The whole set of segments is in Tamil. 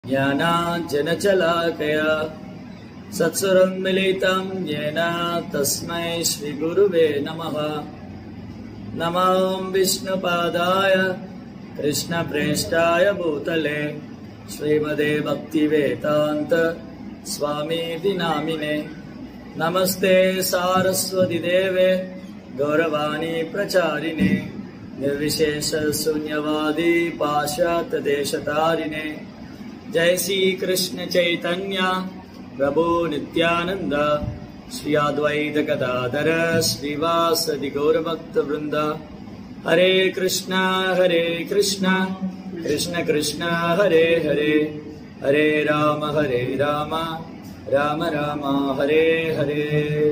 ज्ञानाञ्जनशलाकया सत्सुरन्मिलितं येन तस्मै श्रीगुरुवे नमः नमो विष्णुपादाय कृष्णप्रेष्ठाय भूतले श्रीमदे भक्तिवेदान्त स्वामीति नामिने नमस्ते सारस्वतिदेवे गौरवाणी प्रचारिणे निर्विशेषशून्यवादी पाश्चात्यदेशतारिणे जय श्री कृष्ण चैतन्य प्रभु नित्यानंद श्री अद्वैत गदाधर श्रीवासदि गौरभक्त वृंद हरे कृष्ण हरे कृष्ण कृष्ण कृष्ण हरे हरे हरे राम हरे राम राम राम हरे हरे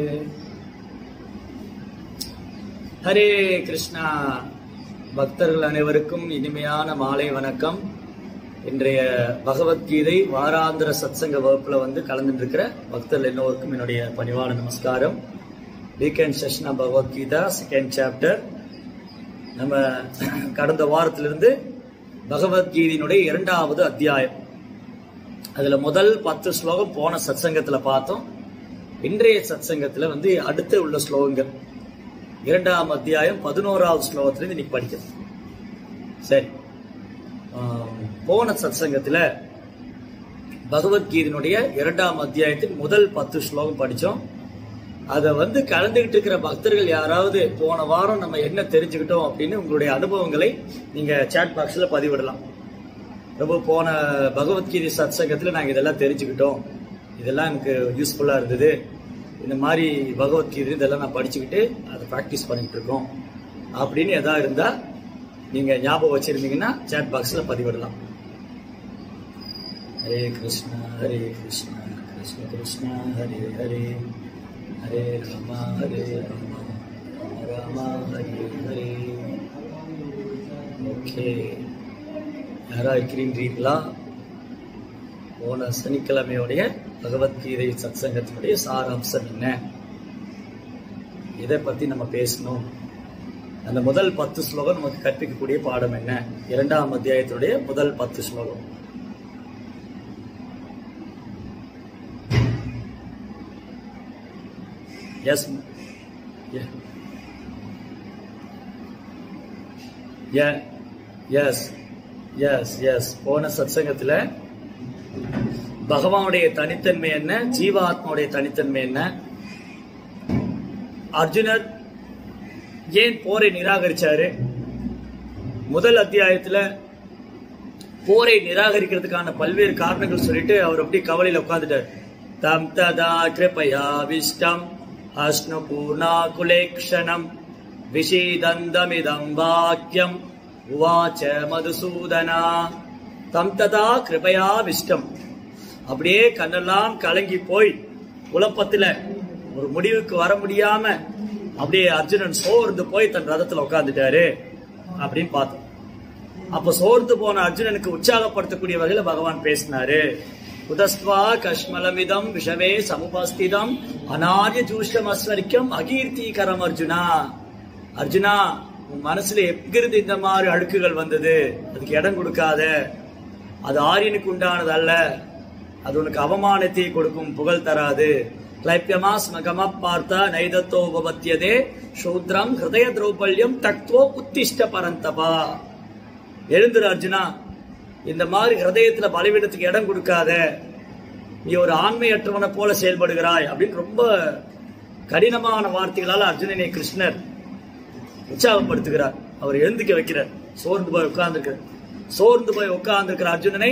ஹரே கிருஷ்ணா பக்தர்கள் அனைவருக்கும் இனிமையான மாலை வணக்கம் இன்றைய பகவத்கீதை வாராந்திர சத்சங்க வகுப்புல வந்து கலந்துட்டு இருக்கிற பக்தர்கள் எல்லோருக்கும் என்னுடைய பணிவான நமஸ்காரம் weekend session of Bhagavad Gita second chapter நம்ம கடந்த வாரத்திலிருந்து பகவத்கீதையினுடைய இரண்டாவது அத்தியாயம் அதுல முதல் பத்து ஸ்லோகம் போன சத்சங்கத்துல பார்த்தோம் இன்றைய சத்சங்கத்துல வந்து அடுத்து உள்ள ஸ்லோகங்கள் இரண்டாம் அத்தியாயம் பதினோராவது ஸ்லோகத்திலிருந்து இன்னைக்கு படிக்கணும் சரி ஆம், போன சத்சங்கத்துல பகவத்கீதையினுடைய இரண்டாம் அத்தியாயத்தின் முதல் பத்து ஸ்லோகம் படிச்சோம் அதை வந்து கலந்துகிட்டு இருக்கிற பக்தர்கள் யாராவது போன வாரம் நம்ம என்ன தெரிஞ்சுக்கிட்டோம் அப்படின்னு உங்களுடைய அனுபவங்களை நீங்க சாட் பாக்ஸ்ல பதிவிடலாம் ரொம்ப போன பகவத்கீதை சத்சங்கத்துல நாங்க இதெல்லாம் தெரிஞ்சுக்கிட்டோம் இதெல்லாம் எனக்கு யூஸ்ஃபுல்லா இருந்தது இந்த மாதிரி பகவத்கீதை இதெல்லாம் நான் படிச்சுக்கிட்டு அதை ப்ராக்டிஸ் பண்ணிட்டு இருக்கோம் அப்படின்னு எதா இருந்தா நீங்க ஞாபகம் வச்சிருந்தீங்கன்னா சாட் பாக்ஸ்ல பதிவிடலாம் ஹரே கிருஷ்ணா ஹரே கிருஷ்ணா கிருஷ்ண கிருஷ்ணா ஹரே ஹரே ஹரே ராமா ஹரே ராமா ராமா ஹரே ஹரே ஓகே யாரா இருக்கிறீங்களா போன சனிக்கிழமையுடைய பகவத்கீதை சத்சங்கத்தினுடைய சாராம்சம் என்ன இதை பத்தி நம்ம பேசணும் அந்த முதல் பத்து ஸ்லோகம் நமக்கு கற்பிக்கக்கூடிய பாடம் என்ன இரண்டாம் அத்தியாயத்தினுடைய முதல் பத்து ஸ்லோகம் எஸ் எஸ் எஸ் எஸ் போன சத்சங்கத்துல பகவானுடைய தனித்தன்மை என்ன ஜீவாத்மாவுடைய தனித்தன்மை என்ன அர்ஜுனர் ஏன் போரை நிராகரிச்சாரு முதல் அத்தியாயத்துல போரை நிராகரிக்கிறதுக்கான பல்வேறு காரணங்கள் சொல்லிட்டு அவர் அப்படி கவலையில உட்கார்ந்துட்டார் தம் ததா கிருபயா விஷ்டம் அஷ்ணு பூர்ணா குலேக்ஷணம் விஷீதந்தமிதம் வாக்கியம் உவாச்ச மதுசூதனா தம் ததா கிருபயா விஷ்டம் அப்படியே கண்ணெல்லாம் கலங்கி போய் குழப்பத்துல ஒரு முடிவுக்கு வர முடியாம அப்படியே அர்ஜுனன் சோர்ந்து போய் தன் ரதத்துல உட்கார்ந்துட்டாரு அப்படின்னு பார்த்தோம் அப்ப சோர்ந்து போன அர்ஜுனனுக்கு உற்சாகப்படுத்தக்கூடிய வகையில பகவான் பேசினாரு உதஸ்வா கஷ்மலமிதம் விஷவே சமுபஸ்திதம் அநாரிய ஜூஷ்டம் அஸ்வரிக்கம் அகீர்த்திகரம் அர்ஜுனா அர்ஜுனா உன் மனசுல எங்கிருந்து இந்த மாதிரி அழுக்குகள் வந்தது அதுக்கு இடம் கொடுக்காத அது ஆரியனுக்கு உண்டானது அல்ல அது உனக்கு அவமானத்தை கொடுக்கும் புகழ் தராது கிளைப்பியமா ஸ்மகம பார்த்தா நைதத்தோ உபபத்தியதே சூத்ரம் ஹிருதய திரௌபல்யம் தக்துவோ உத்திஷ்ட பரந்தபா எழுந்துரு அர்ஜுனா இந்த மாதிரி ஹிருதயத்துல பலவீனத்துக்கு இடம் கொடுக்காத நீ ஒரு ஆண்மையற்றவனை போல செயல்படுகிறாய் அப்படின்னு ரொம்ப கடினமான வார்த்தைகளால் அர்ஜுனனை கிருஷ்ணர் உற்சாகப்படுத்துகிறார் அவர் எழுந்துக்க வைக்கிறார் சோர்ந்து போய் உட்கார்ந்துருக்கிறார் சோர்ந்து போய் உட்கார்ந்திருக்கிற அர்ஜுனனை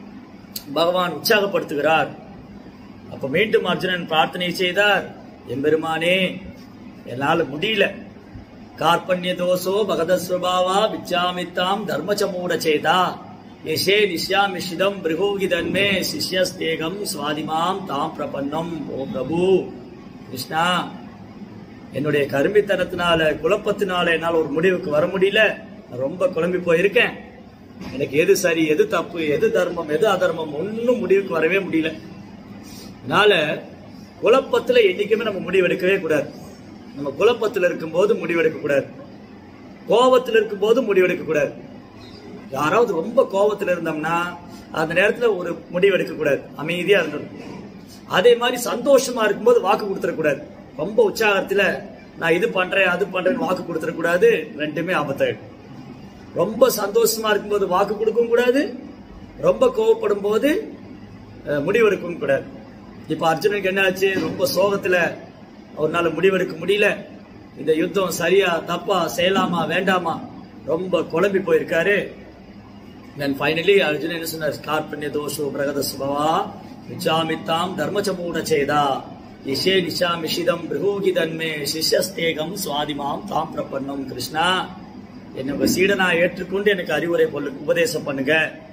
பகவான் உற்சாகப்படுத்துகிறார் அப்ப மீண்டும் அர்ஜுனன் பிரார்த்தனை செய்தார் எம்பெருமானே என்னால முடியல கார்பண்ய தோசோ பகதஸ்வபாவா விச்சாமித்தாம் தர்மச்சமூட சேதா யசே நிஷ்யாமிஷிதம் பிருகோகி தன்மே சிஷ்யஸ்தேகம் சுவாதிமாம் தாம் பிரபன்னம் ஓ பிரபு கிருஷ்ணா என்னுடைய கரும்பித்தனத்தினால குழப்பத்தினால என்னால் ஒரு முடிவுக்கு வர முடியல நான் ரொம்ப குழம்பி போயிருக்கேன் எனக்கு எது சரி எது தப்பு எது தர்மம் எது அதர்மம் ஒன்னும் முடிவுக்கு வரவே முடியல அதனால குழப்பத்துல என்னைக்குமே நம்ம முடிவெடுக்கவே கூடாது நம்ம குழப்பத்துல இருக்கும்போது முடிவெடுக்க கூடாது கோபத்தில் இருக்கும்போது முடிவெடுக்க கூடாது யாராவது ரொம்ப கோபத்துல இருந்தோம்னா அந்த நேரத்துல ஒரு முடிவு எடுக்க கூடாது அமைதியா இருந்தது அதே மாதிரி சந்தோஷமா இருக்கும்போது வாக்கு கொடுத்துடக்கூடாது ரொம்ப உற்சாகத்துல நான் இது பண்றேன் அது பண்றேன்னு வாக்கு கொடுத்துடக்கூடாது ரெண்டுமே ஆபத்தாயிடும் ரொம்ப சந்தோஷமா இருக்கும்போது வாக்கு கொடுக்கவும் கூடாது ரொம்ப கோவப்படும் போது அஹ், முடிவெடுக்கவும் கூடாது இப்ப அர்ஜுனனுக்கு என்ன ஆச்சு ரொம்ப சோகத்துல அவரால் முடிவெடுக்க முடியல இந்த யுத்தம் சரியா தப்பா செய்யலாமா வேண்டாமா ரொம்ப குழம்பி போயிருக்காரு தென் ஃபைனலி அர்ஜுனன் என்ன சொன்னார் கார்பண்ய தோஷோ பிரகத சுபவா நிச்சாமித்தாம் தர்மச்சமூட சேதா இஷே நிஷாமிஷிதம் பிருகூகி தன்மே சிஷ்யஸ்தேகம் சுவாதிமாம் தாம் பிரபன்னம் கிருஷ்ணா என்னை உங்க சீடனா ஏற்றுக்கொண்டு எனக்கு அறிவுரை பொல்லு உபதேசம் பண்ணுங்க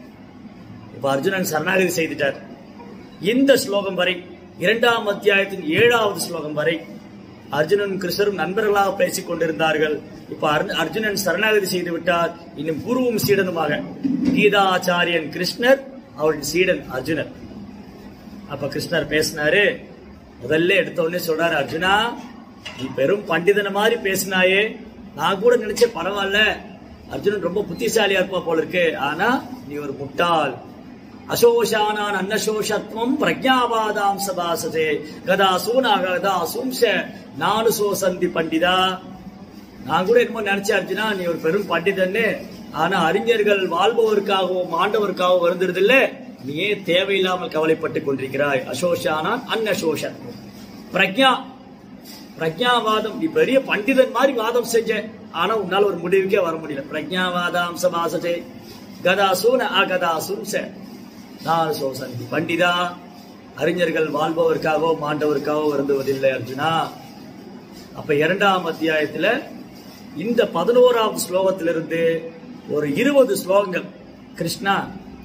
இப்ப அர்ஜுனன் சரணாகதி செய்துட்டார் இந்த ஸ்லோகம் வரை இரண்டாம் அத்தியாயத்தின் ஏழாவது ஸ்லோகம் வரை அர்ஜுனன் கிருஷ்ணரும் நண்பர்களாக பேசிக் கொண்டிருந்தார்கள் இப்ப அர்ஜு- அர்ஜுனன் சரணாகதி செய்து விட்டார் இன்னும் குருவும் சீடனுமாக கீதாச்சாரியன் கிருஷ்ணர் அவரின் சீடன் அர்ஜுனன் அப்ப கிருஷ்ணர் பேசினாரு முதல்ல எடுத்த உடனே சொல்றாரு அர்ஜுனா நீ பெரும் பண்டிதன மாதிரி பேசினாயே நான் கூட நினைச்சேன் பரவாயில்ல அர்ஜுனன் ரொம்ப புத்திசாலியா இருப்பா போல இருக்கு ஆனா நீ ஒரு முட்டாள் அசோஷானான் அன்னசோஷத்வம் பிரஜாவாதாம் சபாசதே கதா சூனா கதா சூம்ச நானு சோசந்தி பண்டிதா நான் கூட என்னமோ நினைச்சேன் அர்ஜுனா நீ ஒரு பெரும் பண்டிதன்னு ஆனா அறிஞர்கள் வாழ்பவருக்காகவும் ஆண்டவருக்காகவும் வருந்துறது இல்ல நீ ஏன் தேவையில்லாமல் கவலைப்பட்டுக் கொண்டிருக்கிறாய் அசோஷானான் அன்னசோஷத்வம் பிரக்ஞா பிரஜாவாதம் நீ பெரிய பண்டிதன் மாதிரி வாதம் செஞ்ச ஆனா உன்னால ஒரு முடிவுக்கே வர முடியல பிரஜாவாதாம் சமாசதே கதாசூன அகதாசும் நாலு சோசந்தி பண்டிதா அறிஞர்கள் வாழ்பவருக்காகவோ மாண்டவருக்காகவோ வருந்துவதில்லை அர்ஜுனா அப்ப இரண்டாம் அத்தியாயத்துல இந்த பதினோராம் ஸ்லோகத்திலிருந்து ஒரு இருபது ஸ்லோகங்கள் கிருஷ்ணா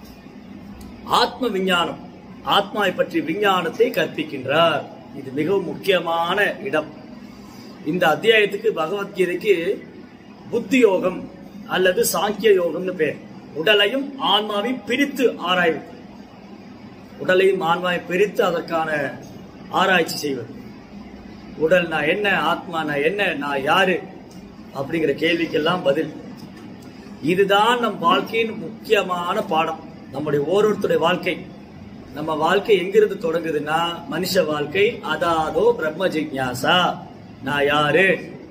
ஆத்ம விஞ்ஞானம் ஆத்மாவை பற்றி விஞ்ஞானத்தை கற்பிக்கின்றார் இது மிகவும் முக்கியமான இடம் இந்த அத்தியாயத்துக்கு பகவத்கீதைக்கு புத்தி யோகம் அல்லது சாங்கிய யோகம்னு பேர் உடலையும் ஆன்மாவையும் பிரித்து ஆராய்வது உடலையும் ஆன்மாவை பிரித்து அதற்கான ஆராய்ச்சி செய்வது உடல் நான் என்ன ஆத்மா நான் என்ன நான் யாரு அப்படிங்கிற கேள்விக்கெல்லாம் பதில் இதுதான் நம் வாழ்க்கையின் முக்கியமான பாடம் நம்முடைய ஓரோருத்தருடைய வாழ்க்கை நம்ம வாழ்க்கை எங்கிருந்து தொடங்குதுன்னா மனுஷ வாழ்க்கை அதாதோ பிரம்ம ஜிக்ஞாசா நான் யாரு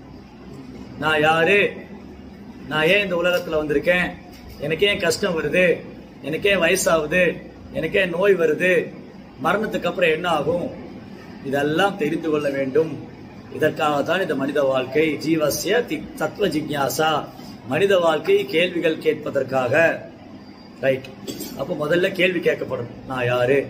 நான் யாரு நான் ஏன் இந்த உலகத்துல வந்திருக்கேன் எனக்கே கஷ்டம் வருது எனக்கே வயசாகுது எனக்கே நோய் வருது மரணத்துக்கு அப்புறம் என்ன ஆகும் இதெல்லாம் தெரிந்து கொள்ள வேண்டும் இதற்காகத்தான் இந்த மனித வாழ்க்கை ஜீவசிய தி- தத்துவ ஜிக்ஞாசா மனித வாழ்க்கை கேள்விகள் கேட்பதற்காக ரைட் அப்ப முதல்ல கேள்வி கேட்கப்படும் நான் யாரு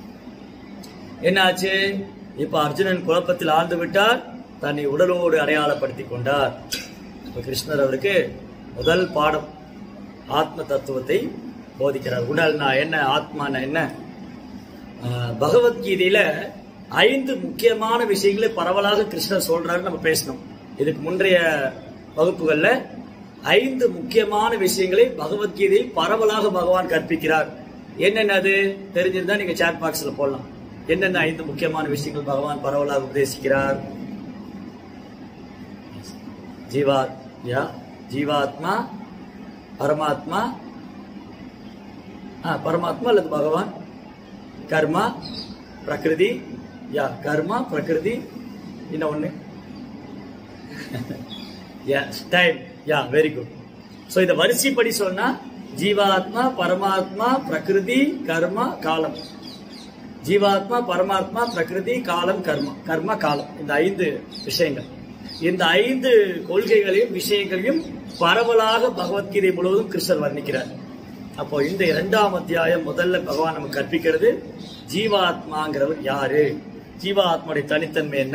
என்னாச்சு இப்ப அர்ஜுனன் குழப்பத்தில் ஆழ்ந்து விட்டார் தன்னை உடலோடு அடையாளப்படுத்திக் கொண்டார் இப்ப கிருஷ்ணர் அவருக்கு முதல் பாடம் ஆத்ம தத்துவத்தை போதிக்கிறார் உடல் நான் என்ன ஆத்மா நான் என்ன ஆஹ், பகவத்கீதையில ஐந்து முக்கியமான விஷயங்களை பரவலாக கிருஷ்ணர் சொல்றாரு நம்ம பேசணும் இதுக்கு முந்தைய வகுப்புகள்ல ஐந்து முக்கியமான விஷயங்களை பகவத்கீதையில் பரவலாக பகவான் கற்பிக்கிறார் என்னென்னது தெரிஞ்சிருந்தா நீங்க சாட் பாக்ஸ்ல போடலாம் என்னென்ன ஐந்து முக்கியமான விஷயங்கள் பகவான் பரவலாக உபதேசிக்கிறார் ஜீவா யா ஜீவாத்மா பரமாத்மா ஆ, பரமாத்மா அல்லது பகவான் கர்மா பிரகிருதி யா கர்மா பிரகிருதி இன்னும் ஒண்ணு yes time yeah very good so இதை வரிசைப்படி சொன்னா ஜீவாத்மா பரமாத்மா பிரகிருதி கர்மா காலம் ஜீவாத்மா பரமாத்மா பிரகிருதி காலம் கர்மா கர்மா காலம் இந்த ஐந்து விஷயங்கள் இந்த ஐந்து கொள்கைகளையும் விஷயங்களையும் பரவலாக பகவத்கீதை முழுவதும் கிருஷ்ணர் வர்ணிக்கிறார் அப்போ இந்த இரண்டாம் அத்தியாயம் முதல்ல பகவான் நமக்கு கற்பிக்கிறது ஜீவாத்மாங்கிறவர் யாரு ஜீவாத்மாவுடைய தனித்தன்மை என்ன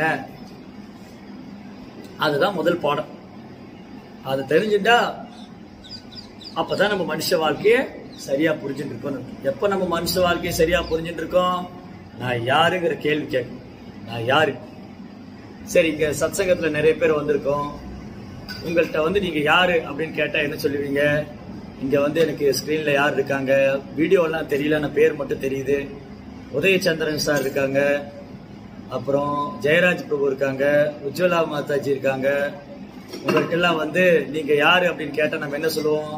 அதுதான் முதல் பாடம் அது தெரிஞ்சுட்டா அப்பதான் நம்ம மனுஷ வாழ்க்கைய சரியா புரிஞ்சுட்டு இருக்கோம் எப்ப நம்ம மனுஷ வாழ்க்கையை சரியா புரிஞ்சுட்டு இருக்கோம் நான் யாருங்கிற கேள்வி கேட்கும் நான் யாரு சரி இங்க சத்சங்கத்துல நிறைய பேர் வந்திருக்கோம் உங்கள்கிட்ட வந்து நீங்க யாரு அப்படின்னு கேட்டா என்ன சொல்லுவீங்க இங்க வந்து எனக்கு ஸ்கிரீன்ல யார் இருக்காங்க வீடியோ எல்லாம் தெரியல ஆனா பேர் மட்டும் தெரியுது உதயச்சந்திரன் சார் இருக்காங்க அப்புறம் ஜெயராஜ் பிரபு இருக்காங்க உஜ்வலா மாதாஜி இருக்காங்க உங்கள்கிட்ட எல்லாம் வந்து நீங்க யாரு அப்படின்னு கேட்டா நம்ம என்ன சொல்லுவோம்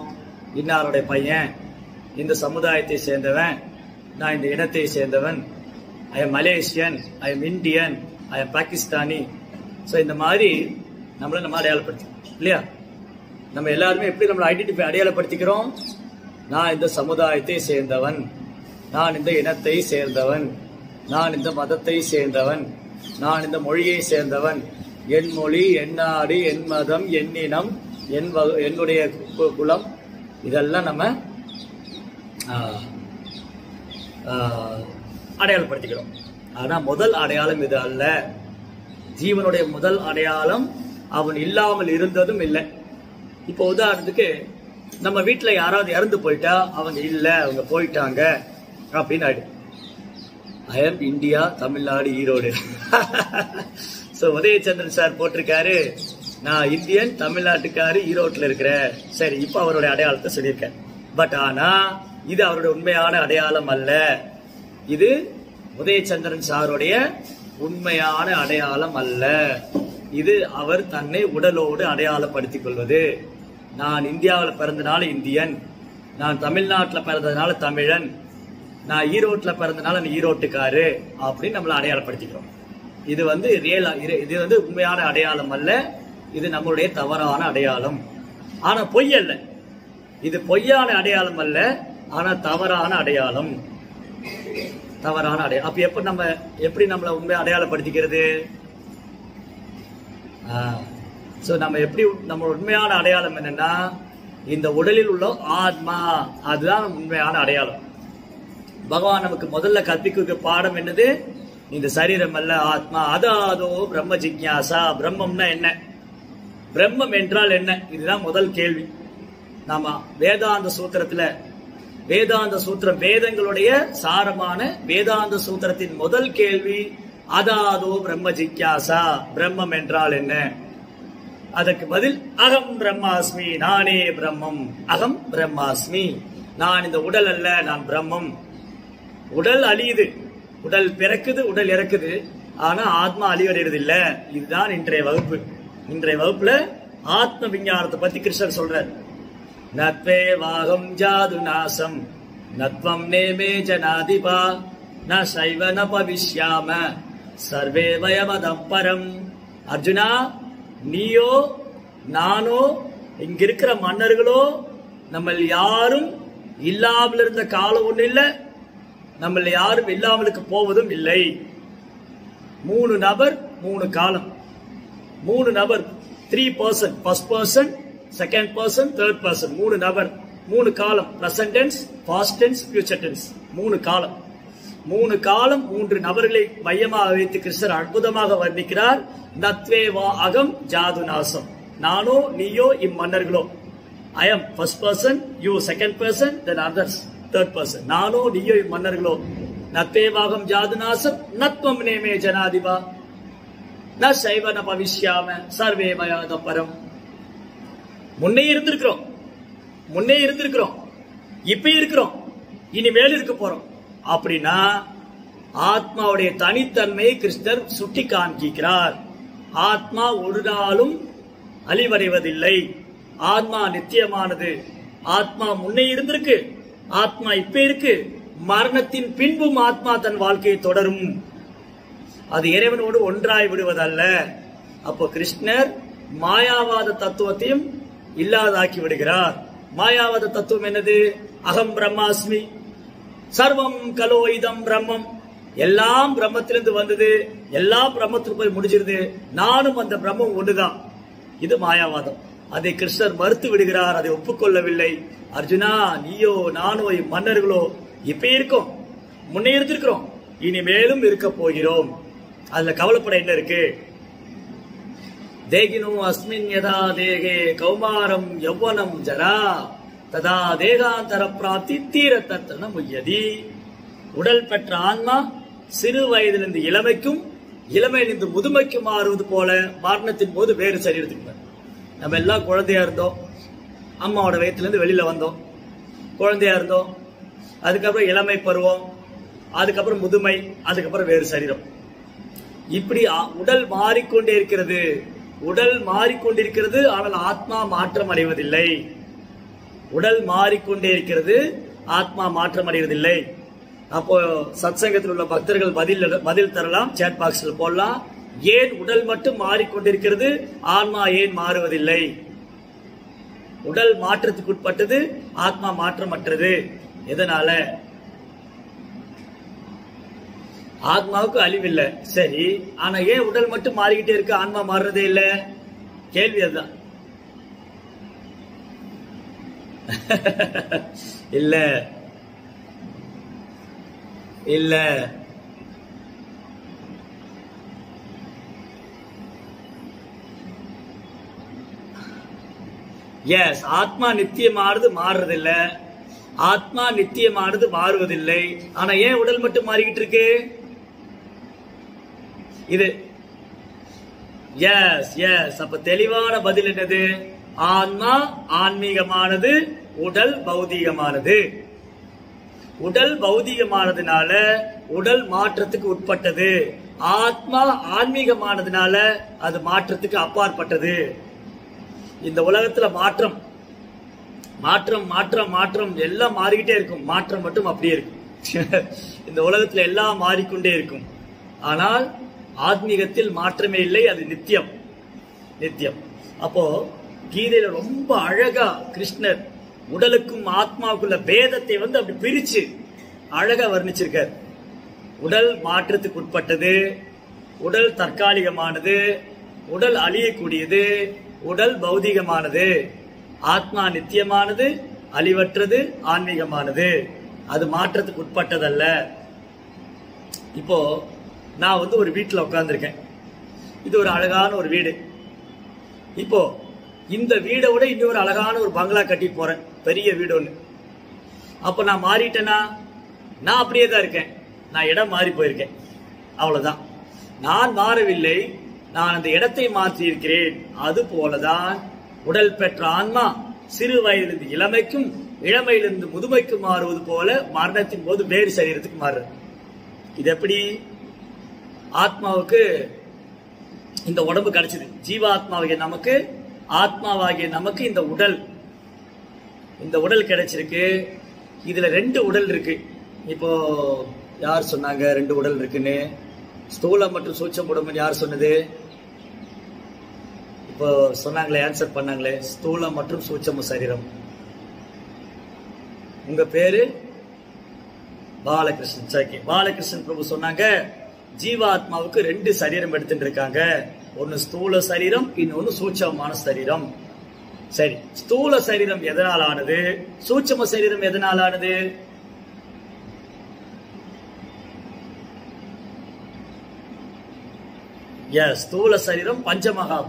இன்னாருடைய பையன் இந்த சமுதாயத்தை சேர்ந்தவன் நான் இந்த இனத்தை சேர்ந்தவன் I am Malaysian I am Indian I am Pakistani so இந்த மாதிரி நம்மளை நம்ம அடையாளப்படுத்தி இல்லையா நம்ம எல்லாருமே எப்படி நம்மளை ஐடென்டிஃபை அடையாளப்படுத்திக்கிறோம் நான் இந்த சமுதாயத்தை சேர்ந்தவன் நான் இந்த இனத்தை சேர்ந்தவன் நான் இந்த மதத்தை சேர்ந்தவன் நான் இந்த மொழியை சேர்ந்தவன் என் மொழி என் நாடு என் மதம் என் இனம் என் வகு- என்னுடைய கு- குலம் இதெல்லாம் நம்ம ஆஹ், ஆஹ், அடையாளப்படுத்திக்கிறோம் ஆனா முதல் அடையாளம் இது அல்ல ஜீவனுடைய முதல் அடையாளம் அவன் இல்லாமல் இருந்ததும் இல்லை இப்போ உதாரணத்துக்கு நம்ம வீட்டுல யாராவது இறந்து போயிட்டா அவங்க இல்ல அவங்க போயிட்டாங்க அப்படின்னு ஆயிடும் I am India Tamil Nadu Erode so Udhayachandran sir போட்டிருக்காரு நான் இந்தியன் தமிழ்நாட்டுக்காரு ஈரோட்டில் இருக்கிறேன் சரி இப்போ அவருடைய அடையாளத்தை சொல்லியிருக்கேன் பட் ஆனா இது அவருடைய உண்மையான அடையாளம் அல்ல இது உதயச்சந்திரன் சாருடைய உண்மையான அடையாளம் அல்ல இது அவர் தன்னை உடலோடு அடையாளப்படுத்திக் கொள்வது நான் இந்தியாவில் பிறந்தனால இந்தியன் நான் தமிழ்நாட்டில் பிறந்ததுனால தமிழன் நான் ஈரோட்ல பிறந்தனால நான் ஈரோட்டுக்காரு அப்படின்னு நம்மளை அடையாளப்படுத்திக்கிறோம் இது வந்து ரியல் இது வந்து உண்மையான அடையாளம் அல்ல இது நம்மளுடைய தவறான அடையாளம் ஆனா பொய் அல்ல இது பொய்யான அடையாளம் அல்ல ஆனா தவறான அடையாளம் தவறான அடையாளம் அப்ப எப்ப நம்ம எப்படி நம்மளை உண்மையை அடையாளப்படுத்திக்கிறது சோ நம்ம எப்படி நம்ம உண்மையான அடையாளம் என்னன்னா இந்த உடலில் உள்ள ஆத்மா அதுதான் உண்மையான அடையாளம் பகவான் நமக்கு முதல்ல கற்பிக்க பாடம் என்னது இந்த சரீரம் அல்ல ஆத்மா அதாதோ பிரம்ம ஜிக்யாசா பிரம்மம்னா என்ன பிரம்மம் என்றால் என்ன இதுதான் முதல் கேள்வி நாம வேதாந்த சூத்திரத்துல வேதாந்த சூத்திரம் வேதங்களுடைய சாரமான வேதாந்த சூத்திரத்தின் முதல் கேள்வி அதாதோ பிரம்ம ஜிக்யாசா பிரம்மம் என்றால் என்ன அதற்கு பதில் அகம் பிரம்மாஸ்மி நானே பிரம்மம் அகம் பிரம்மாஸ்மி நான் இந்த உடல் அல்ல நான் பிரம்மம் உடல் அழியுது உடல் பிறக்குது உடல் இறக்குது ஆனா ஆத்மா அழிவடைறது இல்ல இதுதான் இன்றைய வகுப்பு இன்றைய வகுப்புல ஆத்ம விஞ்ஞானத்தை பத்தி கிருஷ்ணர் சொல்றார் நத்வே வாகம் ஜாது நாசம் நத்வம் நேமே ஜனாதிபா ந சைவ ந பவிஷ்யாம சர்வே வயமதம் பரம் அர்ஜுனா நீயோ நானோ இங்க இருக்கிற மன்னர்களோ நம்ம யாரும் இல்லாமல் இருந்த காலம் ஒண்ணு இல்ல நம்ம யாரும் இல்லாமலுக்கு போவதும் இல்லை மூணு நபர் மூணு காலம் மூணு நபர் three person first person second person third person மூணு நபர் மூணு காலம் present tense past tense future tense மூணு காலம் மூணு காலம் மூன்று நபர்களை மையமாக வைத்து கிருஷ்ணர் அற்புதமாக வர்ணிக்கிறார் நத்வே வா அகம் ஜாது நாசம் நானோ நீயோ இம்மன்னர்களோ I am first person you second person then others third person நானோ நீயோ இம்மன்னர்களோ நத்தேவாகம் ஜாது நாசம் நத்வம் நேமே ஜனாதிபா ந சைவன பவிஷ்யாம சர்வே மயாத பரம் முன்னே இருந்திருக்கிறோம் முன்னே இருந்திருக்கிறோம் இப்ப இருக்கிறோம் இனிமேல் இருக்க போறோம் அப்படின்னா ஆத்மாவுடைய தனித்தன்மையை கிருஷ்ணர் சுட்டி காண்பிக்கிறார் ஆத்மா ஒரு நாளும் அழிவடைவதில்லை ஆத்மா நித்தியமானது ஆத்மா முன்னே இருந்திருக்கு ஆத்மா இப்ப இருக்கு மரணத்தின் பின்பும் ஆத்மா தன் வாழ்க்கையை தொடரும் அது இறைவனோடு ஒன்றாய் விடுவதல்ல அப்போ கிருஷ்ணர் மாயாவாத தத்துவத்தையும் இல்லாதாக்கி விடுகிறார் மாயாவாத தத்துவம் என்னது அகம் பிரம்மாஸ்மி சர்வம் கலோ இதம் பிரம்மம் எல்லாம் பிரம்மத்திலிருந்து வந்தது எல்லாம் பிரம்மத்துக்கு போய் முடிஞ்சிருது நானும் அந்த பிரம்மம் ஒண்ணுதான் இது மாயாவாதம் அதை கிருஷ்ணர் மறுத்து விடுகிறார் அதை ஒப்புக்கொள்ளவில்லை அர்ஜுனா நீயோ நானோ மன்னர்களோ இப்ப இருக்கோம் முன்னே இருந்திருக்கிறோம் இனிமேலும் இருக்க போகிறோம் அதுல கவலைப்பட என்ன இருக்கு தேகினோ அஸ்மின் யதா தேகே கௌமாரம் யௌவனம் ஜரா ததா தேகாந்தர பிராப்தி தீர தத்தன முய்யதி உடல் பெற்ற ஆன்மா சிறு வயதிலிருந்து இளமைக்கும் இளமையிலிருந்து முதுமைக்கும் மாறுவது போல மரணத்தின் போது வேறு சரீரத்துக்கு வரும். நம்ம எல்லாம் குழந்தையா இருந்தோம் அம்மாவோட வயிற்றுலேருந்து வெளியில வந்தோம் குழந்தையா இருந்தோம் அதுக்கப்புறம் இளமை பருவம் அதுக்கப்புறம் முதுமை அதுக்கப்புறம் வேறு சரீரம் இப்படி ஆ- உடல் மாறிக்கொண்டே இருக்கிறது உடல் மாறிக்கொண்டிருக்கிறது ஆனால் ஆத்மா மாற்றம் அடைவதில்லை உடல் மாறிக்கொண்டே இருக்கிறது ஆத்மா மாற்றம் அடைவதில்லை அப்போ சத்சங்கத்தில் உள்ள பக்தர்கள் பதில் பதில் தரலாம் சேட் பாக்ஸில் போடலாம் ஏன் உடல் மட்டும் மாறிக்கொண்டிருக்கிறது ஆன்மா ஏன் மாறுவதில்லை உடல் மாற்றத்துக்கு உட்பட்டது ஆத்மா மாற்றமற்றது எதனால ஆத்மாவுக்கு அழிவில்லை சரி ஆனா ஏன் உடல் மட்டும் மாறிக்கிட்டே இருக்கு ஆன்மா மாறுறதே இல்ல கேள்வி அதுதான் இல்ல இல்ல எஸ் ஆத்மா நித்தியமானது மாறுறதில்ல ஆத்மா நித்தியமானது மாறுவதில்லை ஆனா ஏன் உடல் மட்டும் மாறிக்கிட்டு இருக்கு இது எஸ் எஸ் அப்ப தெளிவான பதில் என்னது ஆன்மா ஆன்மீகமானது உடல் பௌதீகமானது உடல் பௌதீகமானதுனால உடல் மாற்றத்துக்கு உட்பட்டது ஆத்மா ஆன்மீகமானதுனால அது மாற்றத்துக்கு அப்பாற்பட்டது இந்த உலகத்துல மாற்றம் மாற்றம் மாற்றம் மாற்றம் எல்லாம் மாறிக்கிட்டே இருக்கும் மாற்றம் மட்டும் அப்படியே இருக்கும் இந்த உலகத்துல எல்லாம் மாறிக்கொண்டே இருக்கும் ஆனால் ஆத்மீகத்தில் மாற்றமே இல்லை அது நித்தியம் நித்தியம் அப்போ கீதையில ரொம்ப அழகா கிருஷ்ணர் உடலுக்கும் ஆத்மாவுக்குள்ள பேதத்தை வந்து அப்படி பிரிச்சு அழகா வர்ணிச்சிருக்கார் உடல் மாற்றத்துக்கு உட்பட்டது உடல் தற்காலிகமானது உடல் அழியக்கூடியது உடல் பௌதிகமானது ஆத்மா நித்தியமானது அழிவற்றது ஆன்மீகமானது அது மாற்றத்துக்கு உட்பட்டதல்ல இப்போ நான் வந்து ஒரு வீட்டில் உட்காந்துருக்கேன் இது ஒரு அழகான ஒரு வீடு இப்போ இந்த வீடை விட இன்னொரு அழகான ஒரு பங்களா கட்டி போறேன் பெரிய வீடு ஒன்று அப்போ நான் மாறிட்டேனா நான் அப்படியே தான் இருக்கேன் நான் இடம் மாறி போயிருக்கேன் அவ்வளவுதான் நான் மாறவில்லை நான் அந்த இடத்தை மாற்றி இருக்கிறேன் அது போலதான் உடல் பெற்ற ஆன்மா சிறு வயதிலிருந்து இளமைக்கும் இளமையிலிருந்து முதுமைக்கும் மாறுவது போல மரணத்தின் போது வேறு சரீரத்துக்கு மாறுறது இது எப்படி ஆத்மாவுக்கு இந்த உடம்பு கிடைச்சது ஜீவாத்மாவாகிய நமக்கு ஆத்மாவாகிய நமக்கு இந்த உடல் இந்த உடல் கிடைச்சிருக்கு இதுல ரெண்டு உடல் இருக்கு இப்போ யார் சொன்னாங்க ரெண்டு உடல் இருக்குன்னு ஸ்தூலம் மற்றும் சூட்சம் உடம்புன்னு யார் சொன்னது இப்போ சொன்னாங்களே ஆன்சர் பண்ணாங்களே ஸ்தூலம் மற்றும் சூட்சம சரீரம் உங்க பேரு பாலகிருஷ்ணன் சரி பாலகிருஷ்ணன் பிரபு சொன்னாங்க ஜீவாத்மாவுக்கு ரெண்டு சரீரம் எடுத்துட்டு இருக்காங்க ஒன்னு ஸ்தூல சரீரம் இன்னொன்னு சூட்சமமான சரீரம் சரி ஸ்தூல சரீரம் எதனால் ஆனது சூட்சம சரீரம் எதனால் ஆனது எஸ் ஸ்தூல சரீரம் பஞ்சமகா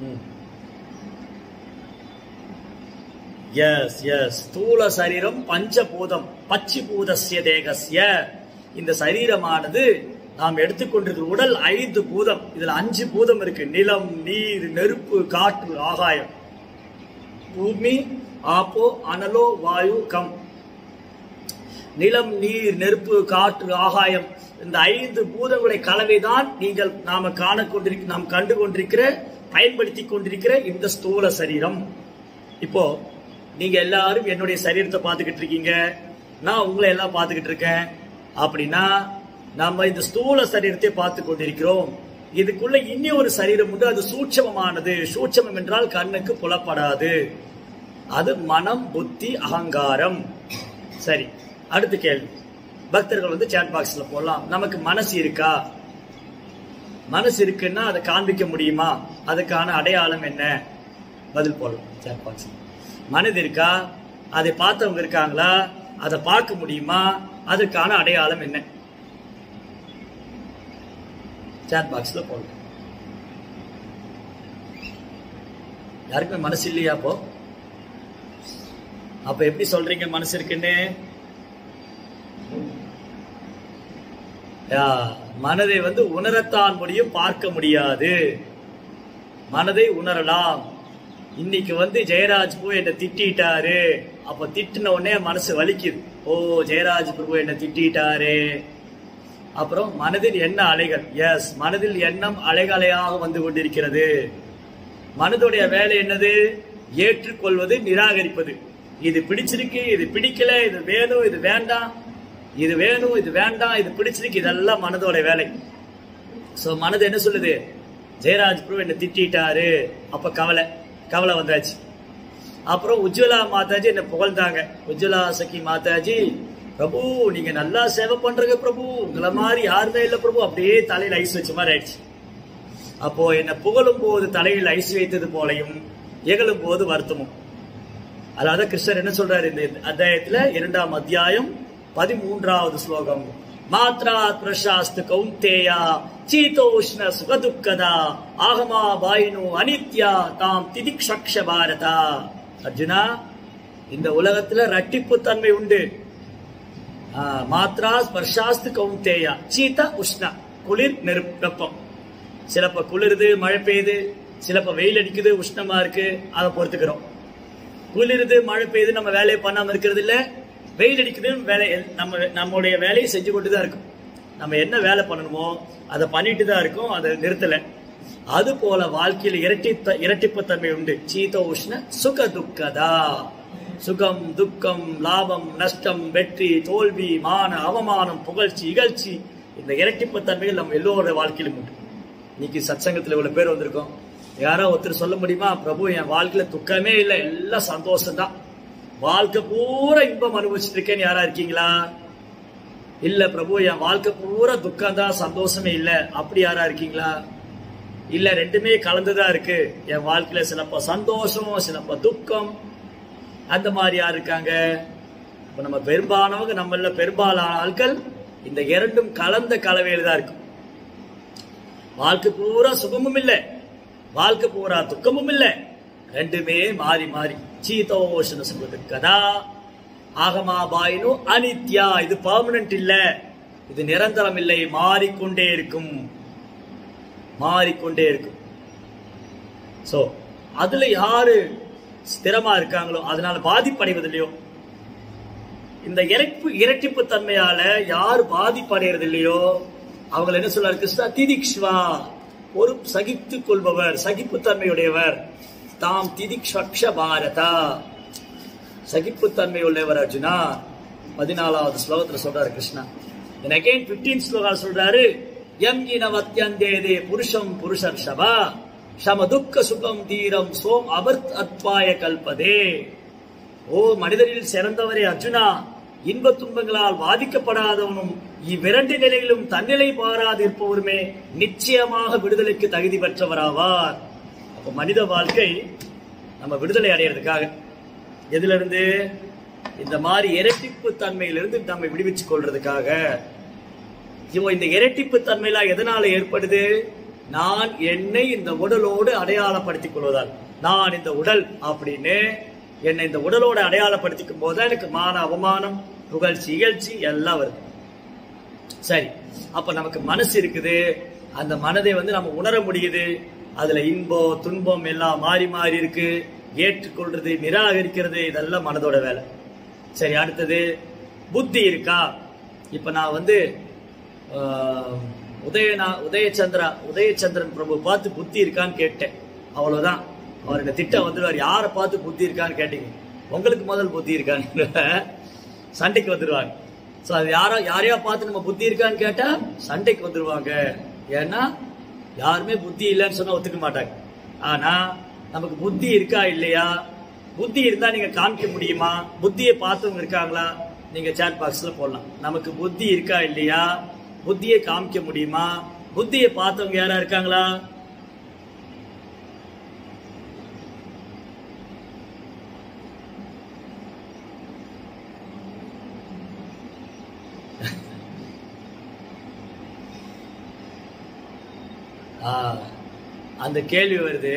எஸ் எஸ் ஸ்தூல சரீரம் பஞ்சபூதம் பச்சிபூதஸ்ய தேகஸ்ய இந்த சரீரமானது நாம் எடுத்துக்கொண்டிருக்கிற உடல் ஐந்து பூதம் இதுல அஞ்சு பூதம் இருக்கு நிலம் நீர் நெருப்பு காற்று ஆகாயம் பூமி ஆப்போ அனலோ வாயு கம் நிலம் நீர் நெருப்பு காற்று ஆகாயம் இந்த ஐந்து பூதங்களுடைய கலவைதான் நீங்கள் நாம காண கொண்டிருக்க நாம் கண்டு கொண்டிருக்கிற பயன்படுத்தி கொண்டிருக்கிற இந்த ஸ்தூல சரீரம் இப்போ நீங்க எல்லாரும் என்னுடைய சரீரத்தை பார்த்துக்கிட்டு இருக்கீங்க நான் உங்களை எல்லாம் பார்த்துக்கிட்டு இருக்கேன் அப்படின்னா நம்ம இந்த ஸ்தூல சரீரத்தை பார்த்து கொண்டிருக்கிறோம் இதுக்குள்ள இன்னி ஒரு சரீரம் உண்டு அது சூட்சமமானது சூட்சமம் என்றால் கண்ணுக்கு புலப்படாது அது மனம் புத்தி அகங்காரம் சரி அடுத்த கேள்வி பக்தர்கள் வந்து சேட் பாக்ஸ்ல போடலாம் நமக்கு மனசு இருக்கா மனசு இருக்குன்னா அதை காண்பிக்க முடியுமா அதுக்கான அடையாளம் என்ன பதில் போடலாம் சேட் பாக்ஸ் மனது இருக்கா அதை பார்த்தவங்க இருக்காங்களா அதை பார்க்க முடியுமா அதற்கான அடையாளம் என்ன சேட் பாக்ஸ்ல போடலாம் யாருக்குமே மனசு இல்லையா அப்போ அப்ப எப்படி சொல்றீங்க மனசு இருக்குன்னு யா, மனதை வந்து உணரத்தான் முடியும் பார்க்க முடியாது மனதை உணரலாம் இன்னைக்கு வந்து ஜெயராஜ் பிரபு என்ன திட்டிட்டாரு அப்ப திட்டின உடனே மனசு வலிக்குது ஓ ஜெயராஜ் பிரபு என்ன திட்டிட்டாரு அப்புறம் மனதில் என்ன அலைகள் எஸ் மனதில் எண்ணம் அலைகளையாக வந்து கொண்டிருக்கிறது மனதுடைய வேலை என்னது ஏற்றுக்கொள்வது நிராகரிப்பது இது பிடிச்சிருக்கு இது பிடிக்கல இது வேணும் இது வேண்டாம் இது வேணும் இது வேண்டாம் இது பிடிச்சிருக்கு இதெல்லாம் மனதோட வேலை சோ மனது என்ன சொல்லுது ஜெயராஜ் பிரபு என்ன திட்டிட்டாரு அப்ப கவலை கவலை வந்தாச்சு அப்புறம் உஜ்வலா மாதாஜி என்ன புகழ்ந்தாங்க உஜ்வலா சகி மாதாஜி பிரபு நீங்க நல்லா சேவை பண்றீங்க பிரபு உங்களை மாதிரி யாருமே இல்ல பிரபு அப்படியே தலையில ஐஸ் வச்ச மாதிரி ஆயிடுச்சு அப்போ என்ன புகழும் போது தலையில் ஐஸ் வைத்தது போலையும் எகழும் போது வருத்தமும் அதாவது கிருஷ்ணர் என்ன சொல்றாரு இந்த அத்தியாயத்துல இரண்டாம் அத்தியாயம் பதிமூன்றாவது ஸ்லோகம் மாத்ரா பிரசாஸ்து கௌந்தேயா சீதோஷ்ண சுகதுக்கதா ஆகமா வாயினு அனித்யா தாம் திதிக்ஷக்ஷ பாரதா அர்ஜுனா இந்த உலகத்துல ரட்டிப்பு தன்மை உண்டு ஆ, மாத்ரா ஸ்பர்ஷாஸ்து கௌந்தேயா சீத உஷ்ண குளிர் நெருப் வெப்பம் சிலப்ப குளிருது மழை பெய்யுது சிலப்ப வெயில் அடிக்குது உஷ்ணமா இருக்கு அதை பொறுத்துக்கிறோம் குளிருது மழை பெய்யுது நம்ம வேலையை பண்ணாம இருக்கிறது இல்ல வெயில் அடிக்குது வேலை நம்ம நம்மளுடைய வேலையை செஞ்சு கொண்டு தான் இருக்கும் நம்ம என்ன வேலை பண்ணணுமோ அதை பண்ணிட்டு தான் இருக்கோம் அதை நிறுத்தல அது போல வாழ்க்கையில் இரட்டி இரட்டிப்பு தன்மை உண்டு சீத உஷ்ண சுக துக்கதா சுகம் துக்கம் லாபம் நஷ்டம் வெற்றி தோல்வி மான அவமானம் புகழ்ச்சி இகழ்ச்சி இந்த இரட்டிப்பு தன்மைகள் நம்ம எல்லோருடைய வாழ்க்கையிலும் உண்டு இன்னைக்கு சத்சங்கத்துல இவ்வளவு பேர் வந்திருக்கோம் யாரோ ஒருத்தர் சொல்ல முடியுமா பிரபு என் வாழ்க்கையில துக்கமே இல்லை எல்லாம் சந்தோஷம் தான் வாழ்க்கை பூரா இன்பம் அனுபவிச்சுட்டு இருக்கேன்னு யாரா இருக்கீங்களா இல்ல பிரபு என் வாழ்க்கை பூரா துக்கம் தான் சந்தோஷமே இல்ல அப்படி யாரா இருக்கீங்களா இல்ல ரெண்டுமே கலந்துதான் இருக்கு என் வாழ்க்கையில சிலப்ப சந்தோஷம் சிலப்ப துக்கம் அந்த மாதிரி யார் இருக்காங்க இப்ப நம்ம பெரும்பாலானவங்க நம்மள பெரும்பாலான ஆட்கள் இந்த இரண்டும் கலந்த கலவையில தான் இருக்கும் வாழ்க்கை பூரா சுகமும் இல்ல வாழ்க்கை பூரா துக்கமும் இல்ல ரெண்டுமே மாறி மாறி சீதோஷன சுகது கதா ஆகமா பாயினு அனித்யா இது பர்மனன்ட் இல்ல இது நிரந்தரம் இல்லை மாறிக்கொண்டே இருக்கும் மாறிக்கொண்டே இருக்கும் சோ அதுல யாரு ஸ்திரமா இருக்காங்களோ அதனால பாதிப்படைவதில்லையோ இந்த இறப்பு இரட்டிப்பு தன்மையால யார் பாதிப்படைகிறது இல்லையோ அவங்க என்ன சொல்றாரு கிருஷ்ணா திதிக்ஷ்வா ஒரு சகித்துக் கொள்பவர் சகிப்புத்தன்மையுடையவர் தாம் திதிக்ஷக்ஷ பாரதா சகிப்புத்தன்மை உள்ளவர் அர்ஜுனா பதினாலாவது ஸ்லோகத்துல சொல்றாரு கிருஷ்ணா then again 15 ஸ்லோகா சொல்றாரு எம் இனவத்யந்தேதே புருஷம் புருஷர்ஷபா சம துக்க சுகம் தீரம் சோம் அபர்த் அத்வாய கல்பதே ஓ மனிதரில் சிறந்தவரே அர்ஜுனா இன்ப துன்பங்களால் பாதிக்கப்படாதவனும் இவ்விரண்டு நிலையிலும் தன்னிலை பாராது இருப்பவருமே நிச்சயமாக விடுதலைக்கு தகுதி பெற்றவராவார் அப்ப மனித வாழ்க்கை நம்ம விடுதலை அடையிறதுக்காக எதுல இருந்து இந்த மாதிரி இரட்டிப்பு தன்மையிலிருந்து நம்மை விடுவிச்சுக் கொள்றதுக்காக இவன் இந்த இரட்டிப்பு தன்மையெல்லாம் எதனால ஏற்படுது நான் என்னை இந்த உடலோடு அடையாளப்படுத்திக் கொள்வதால் நான் இந்த உடல் அப்படின்னு என்னை இந்த உடலோட அடையாளப்படுத்திக்கும் போது எனக்கு மான அவமானம் புகழ்ச்சி இகழ்ச்சி எல்லாம் வருது சரி அப்ப நமக்கு மனசு இருக்குது அந்த மனதை வந்து நம்ம உணர முடியுது அதுல இன்பம் துன்பம் எல்லாம் மாறி மாறி இருக்கு ஏற்றுக்கொள்றது நிராகரிக்கிறது இதெல்லாம் மனதோட வேலை சரி அடுத்தது புத்தி இருக்கா இப்ப நான் வந்து ஆஹ், உதயநா உதயச்சந்திரா உதயச்சந்திரன் பிரபு பார்த்து புத்தி இருக்கான்னு கேட்டேன் அவ்வளவுதான் அவர் இந்த திட்டம் வந்துடுவார் யாரை பார்த்து புத்தி இருக்கான்னு கேட்டீங்க உங்களுக்கு முதல் புத்தி இருக்கான்னு சண்டைக்கு வந்துருவாங்க சோ அது யாரோ யாரையா பார்த்து நம்ம புத்தி இருக்கான்னு கேட்டா சண்டைக்கு வந்துருவாங்க ஏன்னா யாருமே புத்தி இல்லைன்னு சொன்னா ஒத்துக்க மாட்டாங்க ஆனா நமக்கு புத்தி இருக்கா இல்லையா புத்தி இருந்தா நீங்க காமிக்க முடியுமா புத்தியை பார்த்தவங்க இருக்காங்களா நீங்க சாட் பாக்ஸ்ல போடலாம் நமக்கு புத்தி இருக்கா இல்லையா புத்தியை காமிக்க முடியுமா புத்தியை பார்த்தவங்க யாரா இருக்காங்களா ஆ, அந்த கேள்வி வருது